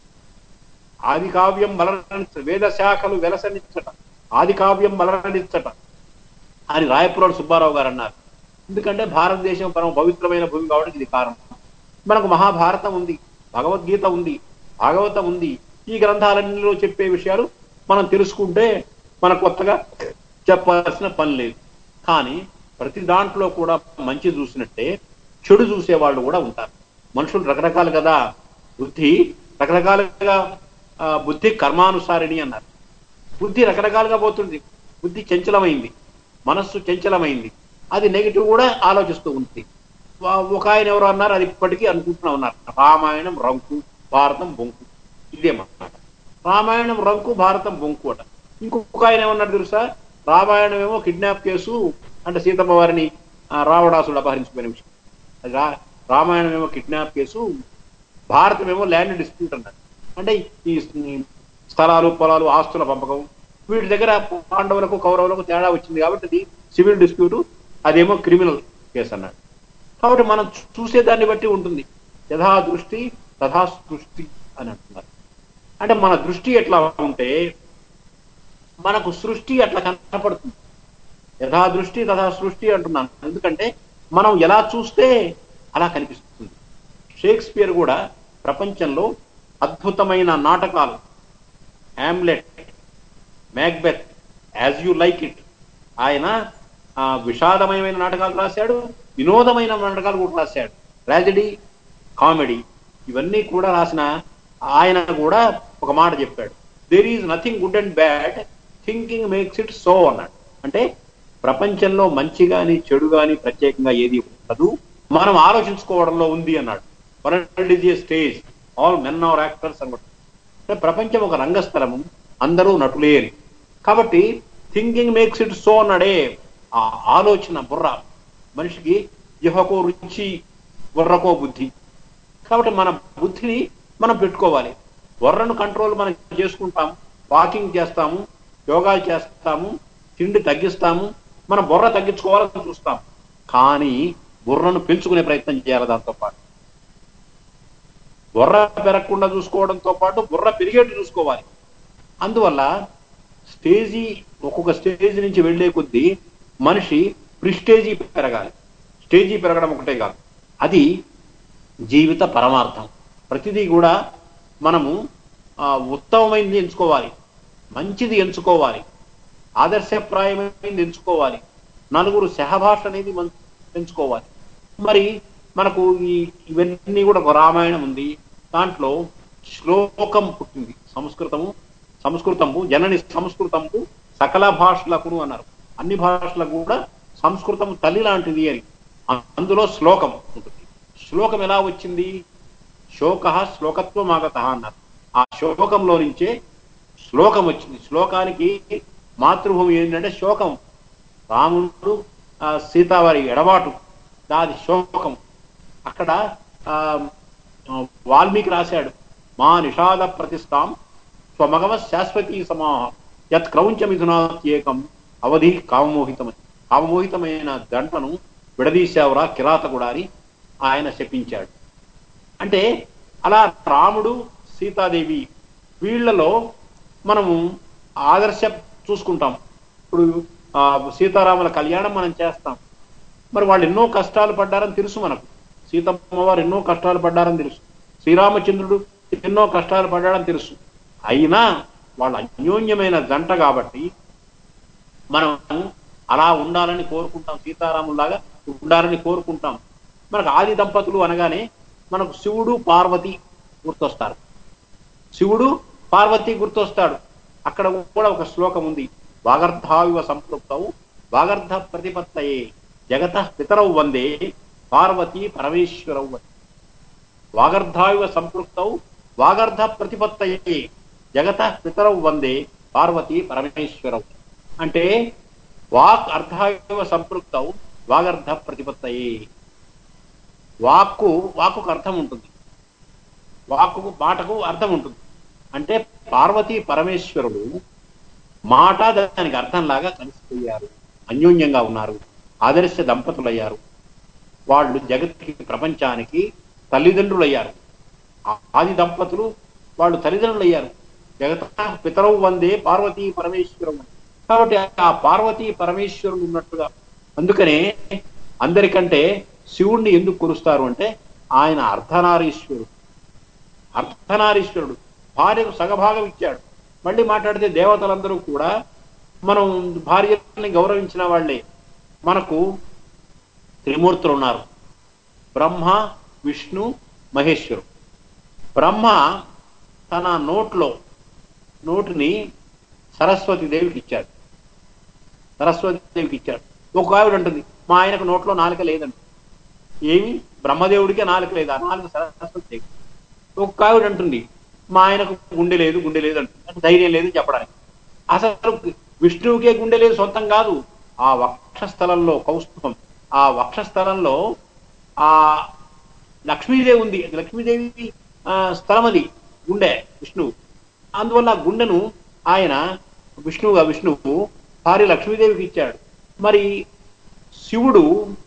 ఆది కావ్యం బలరనిచ్చ వేద శాఖలు వెలసనిచ్చట ఆది కావ్యం బలరనిచ్చట అని రాయపురాడు సుబ్బారావు గారు అన్నారు ఎందుకంటే భారతదేశం పరమ పవిత్రమైన భూమి కాబట్టి ఇది కారణం మనకు మహాభారతం ఉంది భగవద్గీత ఉంది భాగవతం ఉంది ఈ గ్రంథాలన్నిలో చెప్పే విషయాలు మనం తెలుసుకుంటే మన కొత్తగా చెప్పాల్సిన పని లేదు కానీ ప్రతి దాంట్లో కూడా మంచి చూసినట్టే చెడు చూసే వాళ్ళు కూడా ఉంటారు మనుషులు రకరకాలు కదా బుద్ధి రకరకాలుగా ఆ, బుద్ధి కర్మానుసారిణి అన్నారు బుద్ధి రకరకాలుగా పోతుంది బుద్ధి చంచలమైంది మనస్సు చంచలమైంది అది నెగిటివ్ కూడా ఆలోచిస్తూ ఉంటుంది వా- ఒక ఆయన ఎవరు అన్నారు అది ఇప్పటికీ అనుకుంటున్నా ఉన్నారు రామాయణం రంకు భారతం బొంకు ఇదే మాట రామాయణం రంకు భారతం బొంకు అట ఇంకొక ఆయన ఏమన్నారు తెలుసా రామాయణం ఏమో కిడ్నాప్ కేసు అంటే సీతమ్మ వారిని ఆ, రావణాసుడు అపహరించుకునే విషయం అది రా రామాయణం ఏమో కిడ్నాప్ కేసు భారతం ఏమో ల్యాండ్ డిస్ప్యూట్ అన్నారు అంటే ఈ ఈ స్థలాలు పొలాలు ఆస్తుల పంపకం వీటి దగ్గర పాండవులకు కౌరవులకు తేడా వచ్చింది కాబట్టి అది సివిల్ డిస్ప్యూట్ అదేమో క్రిమినల్ కేసు అన్నాడు కాబట్టి మనం చూ- చూసే దాన్ని బట్టి ఉంటుంది యథా దృష్టి తథా సృష్టి అని అంటున్నారు అంటే మన దృష్టి ఎట్లా ఉంటే మనకు సృష్టి అట్లా కనపడుతుంది యథా దృష్టి తథా సృష్టి అంటున్నాను ఎందుకంటే మనం ఎలా చూస్తే అలా కనిపిస్తుంది షేక్స్పియర్ కూడా ప్రపంచంలో అద్భుతమైన నాటకాలు Hamlet Macbeth as you like it ఆయన ఆ, విషాదమయమైన నాటకాలు రాశాడు వినోదమైన నాటకాలు కూడా రాశాడు ట్రాజడీ కామెడీ ఇవన్నీ కూడా రాసిన ఆయన కూడా ఒక మాట చెప్పాడు there is nothing good and bad thinking makes it so అన్నాడు అంటే ప్రపంచంలో మంచి గాని చెడు గాని ప్రత్యేకంగా ఏది ఉండదు మనం ఆలోచించుకోవడంలో ఉంది అన్నాడు world is a stage all men are actors అన్నమాట అంటే ప్రపంచం ఒక రంగస్థలము అందరూ నటులే అని కాబట్టి థింకింగ్ మేక్స్ ఇట్ సో అన్నాడే ఆ ఆలోచన బుర్ర మనిషికి జిహకో రుచి బుర్రకో బుద్ధి కాబట్టి మన బుద్ధిని మనం పెట్టుకోవాలి బుర్రను కంట్రోల్ మనం చేసుకుంటాం వాకింగ్ చేస్తాము యోగా చేస్తాము తిండి తగ్గిస్తాము మన బుర్ర తగ్గించుకోవాలని చూస్తాం కానీ బుర్రను పెంచుకునే ప్రయత్నం చేయాలి దాంతో పాటు బుర్ర పెరగకుండా చూసుకోవడంతో పాటు బుర్ర పెరిగేట్టు చూసుకోవాలి అందువల్ల స్టేజీ ఒక్కొక్క స్టేజ్ నుంచి వెళ్లే కొద్దీ మనిషి ప్రిస్టేజీ పెరగాలి స్టేజీ పెరగడం ఒకటే కాదు అది జీవిత పరమార్థం ప్రతిదీ కూడా మనము ఆ, ఉత్తమమైనది ఎంచుకోవాలి మంచిది ఎంచుకోవాలి ఆదర్శప్రాయమైనది ఎంచుకోవాలి నలుగురు సహభాష అనేది మనం ఎంచుకోవాలి మరి మనకు ఈ ఇవన్నీ కూడా ఒక రామాయణం ఉంది దాంట్లో శ్లోకం పుట్టింది సంస్కృతము సంస్కృతము జనని సంస్కృతము సకల భాషలకు అన్నారు అన్ని భాషలకు కూడా సంస్కృతం తల్లి లాంటిది అని అందులో శ్లోకం ఉంటుంది శ్లోకం ఎలా వచ్చింది శోక శ్లోకత్వం ఆగత అన్నారు ఆ శోకంలో నుంచే శ్లోకం వచ్చింది శ్లోకానికి మాతృభూమి ఏంటంటే శోకం రాముడు ఆ, సీతావారి ఎడబాటు దాది శోకం అక్కడ ఆ, ఆ, వాల్మీకి రాశాడు మా నిషాద ప్రతిష్టాం స్వమగమ శాశ్వతీ సమాహ యత్ క్రౌంచ మిథునాత్యేకం అవధి కామమోహితమని కామమోహితమైన దంటను విడదీశావురా కిరాతకుడా అని ఆయన శపించాడు అంటే అలా రాముడు సీతాదేవి వీళ్ళలో మనము ఆదర్శ చూసుకుంటాం ఇప్పుడు ఆ, సీతారాముల కళ్యాణం మనం చేస్తాం మరి వాళ్ళు ఎన్నో కష్టాలు పడ్డారని తెలుసు మనకు సీతమ్మ వారు ఎన్నో కష్టాలు పడ్డారని తెలుసు శ్రీరామచంద్రుడు ఎన్నో కష్టాలు పడ్డాడని తెలుసు అయినా వాళ్ళ అన్యోన్యమైన జంట కాబట్టి మనం అలా ఉండాలని కోరుకుంటాం సీతారాములాగా ఉండాలని కోరుకుంటాం మనకు ఆది దంపతులు అనగానే మనకు శివుడు పార్వతి గుర్తొస్తారు శివుడు పార్వతి గుర్తొస్తాడు అక్కడ కూడా ఒక శ్లోకం ఉంది వాగర్ధావివ సంపృక్తవు వాగర్ధ ప్రతిపత్తయే జగత పితరౌ వందే పార్వతీ పరమేశ్వరౌ అని. వాగర్ధావివ సంపృక్తౌ వాగర్ధ ప్రతిపత్తయే జగత పితరౌ వందే పార్వతీ పరమేశ్వరౌ అంటే వాక్ అర్థావివ సంపృక్తౌ వాగర్ధ ప్రతిపత్తయే వాక్కు వాక్కుకు అర్థం ఉంటుంది వాక్కుకు మాటకు అర్థం ఉంటుంది అంటే పార్వతీ పరమేశ్వరుడు మాట దానికి అర్థంలాగా కలిసిపోయారు అన్యోన్యంగా ఉన్నారు ఆదర్శ దంపతులయ్యారు వాళ్ళు జగత్తుకి ప్రపంచానికి తల్లిదండ్రులయ్యారు ఆ- ఆది దంపతులు వాళ్ళు తల్లిదండ్రులయ్యారు జగత పితరవు వందే పార్వతీ పరమేశ్వరం కాబట్టి ఆ పార్వతీ పరమేశ్వరుడు ఉన్నట్టుగా అందుకనే అందరికంటే శివుణ్ణి ఎందుకు కొలుస్తారు అంటే ఆయన అర్ధనారీశ్వరుడు అర్ధనారీశ్వరుడు భార్యకు సగభాగం ఇచ్చాడు మళ్ళీ మాట్లాడితే దేవతలందరూ కూడా మనం భార్యని గౌరవించిన వాళ్ళే మనకు త్రిమూర్తులు ఉన్నారు బ్రహ్మ విష్ణు మహేశ్వరు బ్రహ్మ తన నోట్లో నోటిని సరస్వతి దేవికి ఇచ్చాడు సరస్వతి దేవికి ఇచ్చాడు ఒక ఆవిడ ఉంటుంది మా ఆయనకు నోట్లో నాలుక లేదంట ఏమి బ్రహ్మదేవుడికే నాలుక లేదు ఆ నాలుక సరస్వతి దేవి ఒక ఆవిడ అంటుంది మా ఆయనకు గుండె లేదు గుండె లేదు అంటుంది అంటే ధైర్యం లేదు చెప్పడానికి అసలు విష్ణువుకే గుండె లేదు సొంతం కాదు ఆ వక్షస్థలంలో కౌస్తుభం ఆ వక్షస్థలంలో ఆ లక్ష్మీదేవి ఉంది అది లక్ష్మీదేవి ఆ, స్థలం అది గుండె విష్ణువు అందువల్ల ఆ గుండెను ఆయన విష్ణువుగా విష్ణువు భార్య లక్ష్మీదేవికి ఇచ్చాడు మరి శివుడు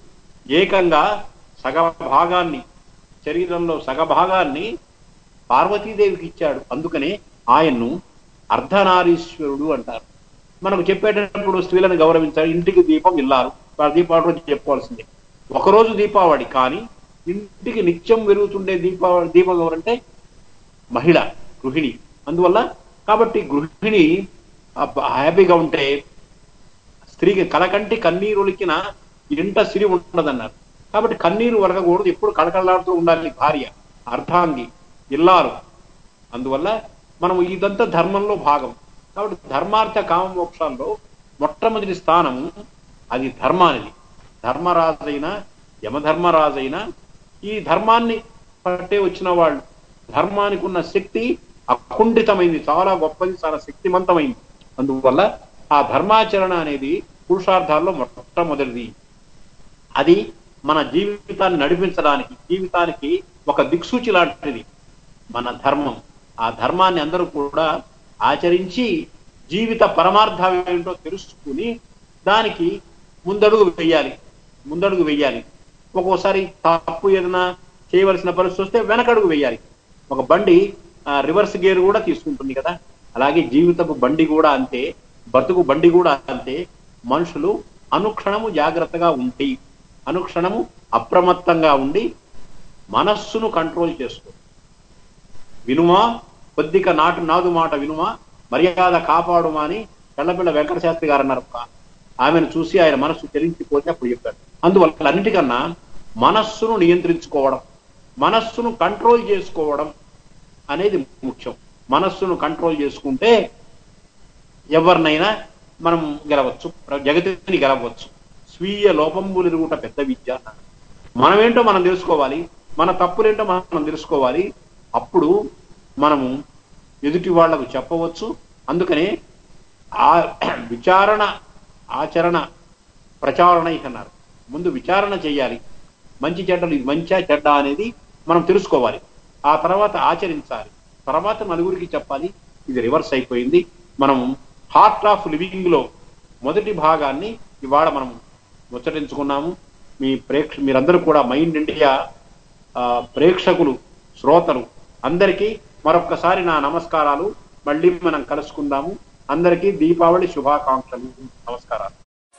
ఏకంగా సగ భాగాన్ని శరీరంలో సగ భాగాన్ని పార్వతీదేవికి ఇచ్చాడు అందుకనే ఆయన్ను అర్ధనారీశ్వరుడు అంటారు మనకు చెప్పేటప్పుడు స్త్రీలను గౌరవించాలి ఇంటికి దీపం ఇల్లారు వాళ్ళ దీపావళి రోజు చెప్పుకోవాల్సిందే ఒకరోజు దీపావళి కానీ ఇంటికి నిత్యం వెలుగుతుండే దీపావళి దీపం ఎవరంటే మహిళ గృహిణి అందువల్ల కాబట్టి గృహిణి అబ్బ- హ్యాపీగా ఉంటే స్త్రీకి కలకంటి కన్నీరులికిన ఇంట సిరి ఉండదన్నారు కాబట్టి కన్నీరు వరగకూడదు ఎప్పుడు కళకళలాడుతూ ఉండాలి భార్య అర్ధాంగి ఇల్లారు అందువల్ల మనం ఇదంతా ధర్మంలో భాగం కాబట్టి ధర్మార్థ కామ మోక్షాల్లో మొట్టమొదటి స్థానము అది ధర్మానిది ధర్మరాజైన యమధర్మరాజైన ఈ ధర్మాన్ని పట్టే వచ్చిన వాళ్ళు ధర్మానికి ఉన్న శక్తి అకుంఠితమైంది చాలా గొప్పది చాలా శక్తివంతమైంది అందువల్ల ఆ ధర్మాచరణ అనేది పురుషార్థాల్లో మొట్టమొదటిది అది మన జీవితాన్ని నడిపించడానికి జీవితానికి ఒక దిక్సూచి లాంటిది మన ధర్మం ఆ ధర్మాన్ని అందరూ కూడా ఆచరించి జీవిత పరమార్థం ఏంటో తెలుసుకుని దానికి ముందడుగు వెయ్యాలి ముందడుగు వెయ్యాలి ఒక్కోసారి తప్పు ఏదైనా చేయవలసిన పరిస్థితి వస్తే వెనకడుగు వెయ్యాలి ఒక బండి ఆ, రివర్స్ గేర్ కూడా తీసుకుంటుంది కదా అలాగే జీవితపు బండి కూడా అంతే బతుకు బండి కూడా అంతే మనుషులు అనుక్షణము జాగ్రత్తగా ఉండి అనుక్షణము అప్రమత్తంగా ఉండి మనస్సును కంట్రోల్ చేసుకో వినుమా కొద్దిగా నాటు నాదు మాట వినుమా మర్యాద కాపాడుమా అని కళ్ళపిల్ల వెంకట శాస్త్రి గారు అన్నారు ఆమెను చూసి ఆయన మనస్సు చెలించిపోతే అప్పుడు చెప్పాడు అందువల్ల అన్నిటికన్నా మనస్సును నియంత్రించుకోవడం మనస్సును కంట్రోల్ చేసుకోవడం అనేది ముఖ్యం మనస్సును కంట్రోల్ చేసుకుంటే ఎవరినైనా మనం గెలవచ్చు జగతిని గెలవచ్చు స్వీయ లోపంబులిరుగుట పెద్ద విద్య అన్నారు. మనమేంటో మనం తెలుసుకోవాలి మన తప్పులేంటో మనం తెలుసుకోవాలి అప్పుడు మనము ఎదుటి వాళ్లకు చెప్పవచ్చు అందుకనే ఆ విచారణ ఆచరణ ప్రచారణ ఇక అన్నారు ముందు విచారణ చేయాలి మంచి చెడ్డలు ఇది మంచా చెడ్డ అనేది మనం తెలుసుకోవాలి ఆ తర్వాత ఆచరించాలి తర్వాత నలుగురికి చెప్పాలి ఇది రివర్స్ అయిపోయింది మనం హార్ట్ ఆఫ్ లివింగ్ లో మొదటి భాగాన్ని ఇవాళ మనం ముచ్చటించుకున్నాము మీ ప్రేక్ష మీరందరూ కూడా మైండ్ ఇండియా ఆ, ప్రేక్షకులు శ్రోతలు అందరికీ మరొక్కసారి నా నమస్కారాలు మళ్ళీ మనం కలుసుకుందాము అందరికీ దీపావళి శుభాకాంక్షలు నమస్కారాలు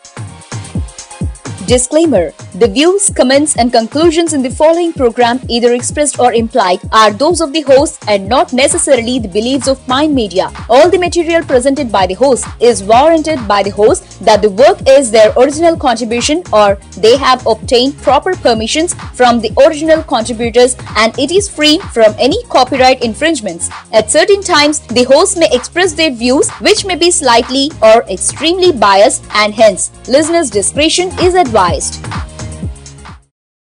Disclaimer The views, comments, and conclusions in the following program, either expressed or implied, are those of the host and not necessarily the beliefs of Mind Media. All the material presented by the host is warranted by the host that the work is their original contribution or they have obtained proper permissions from the original contributors and it is free from any copyright infringements. At certain times, the host may express their views which may be slightly or extremely biased and hence listeners' discretion is advised.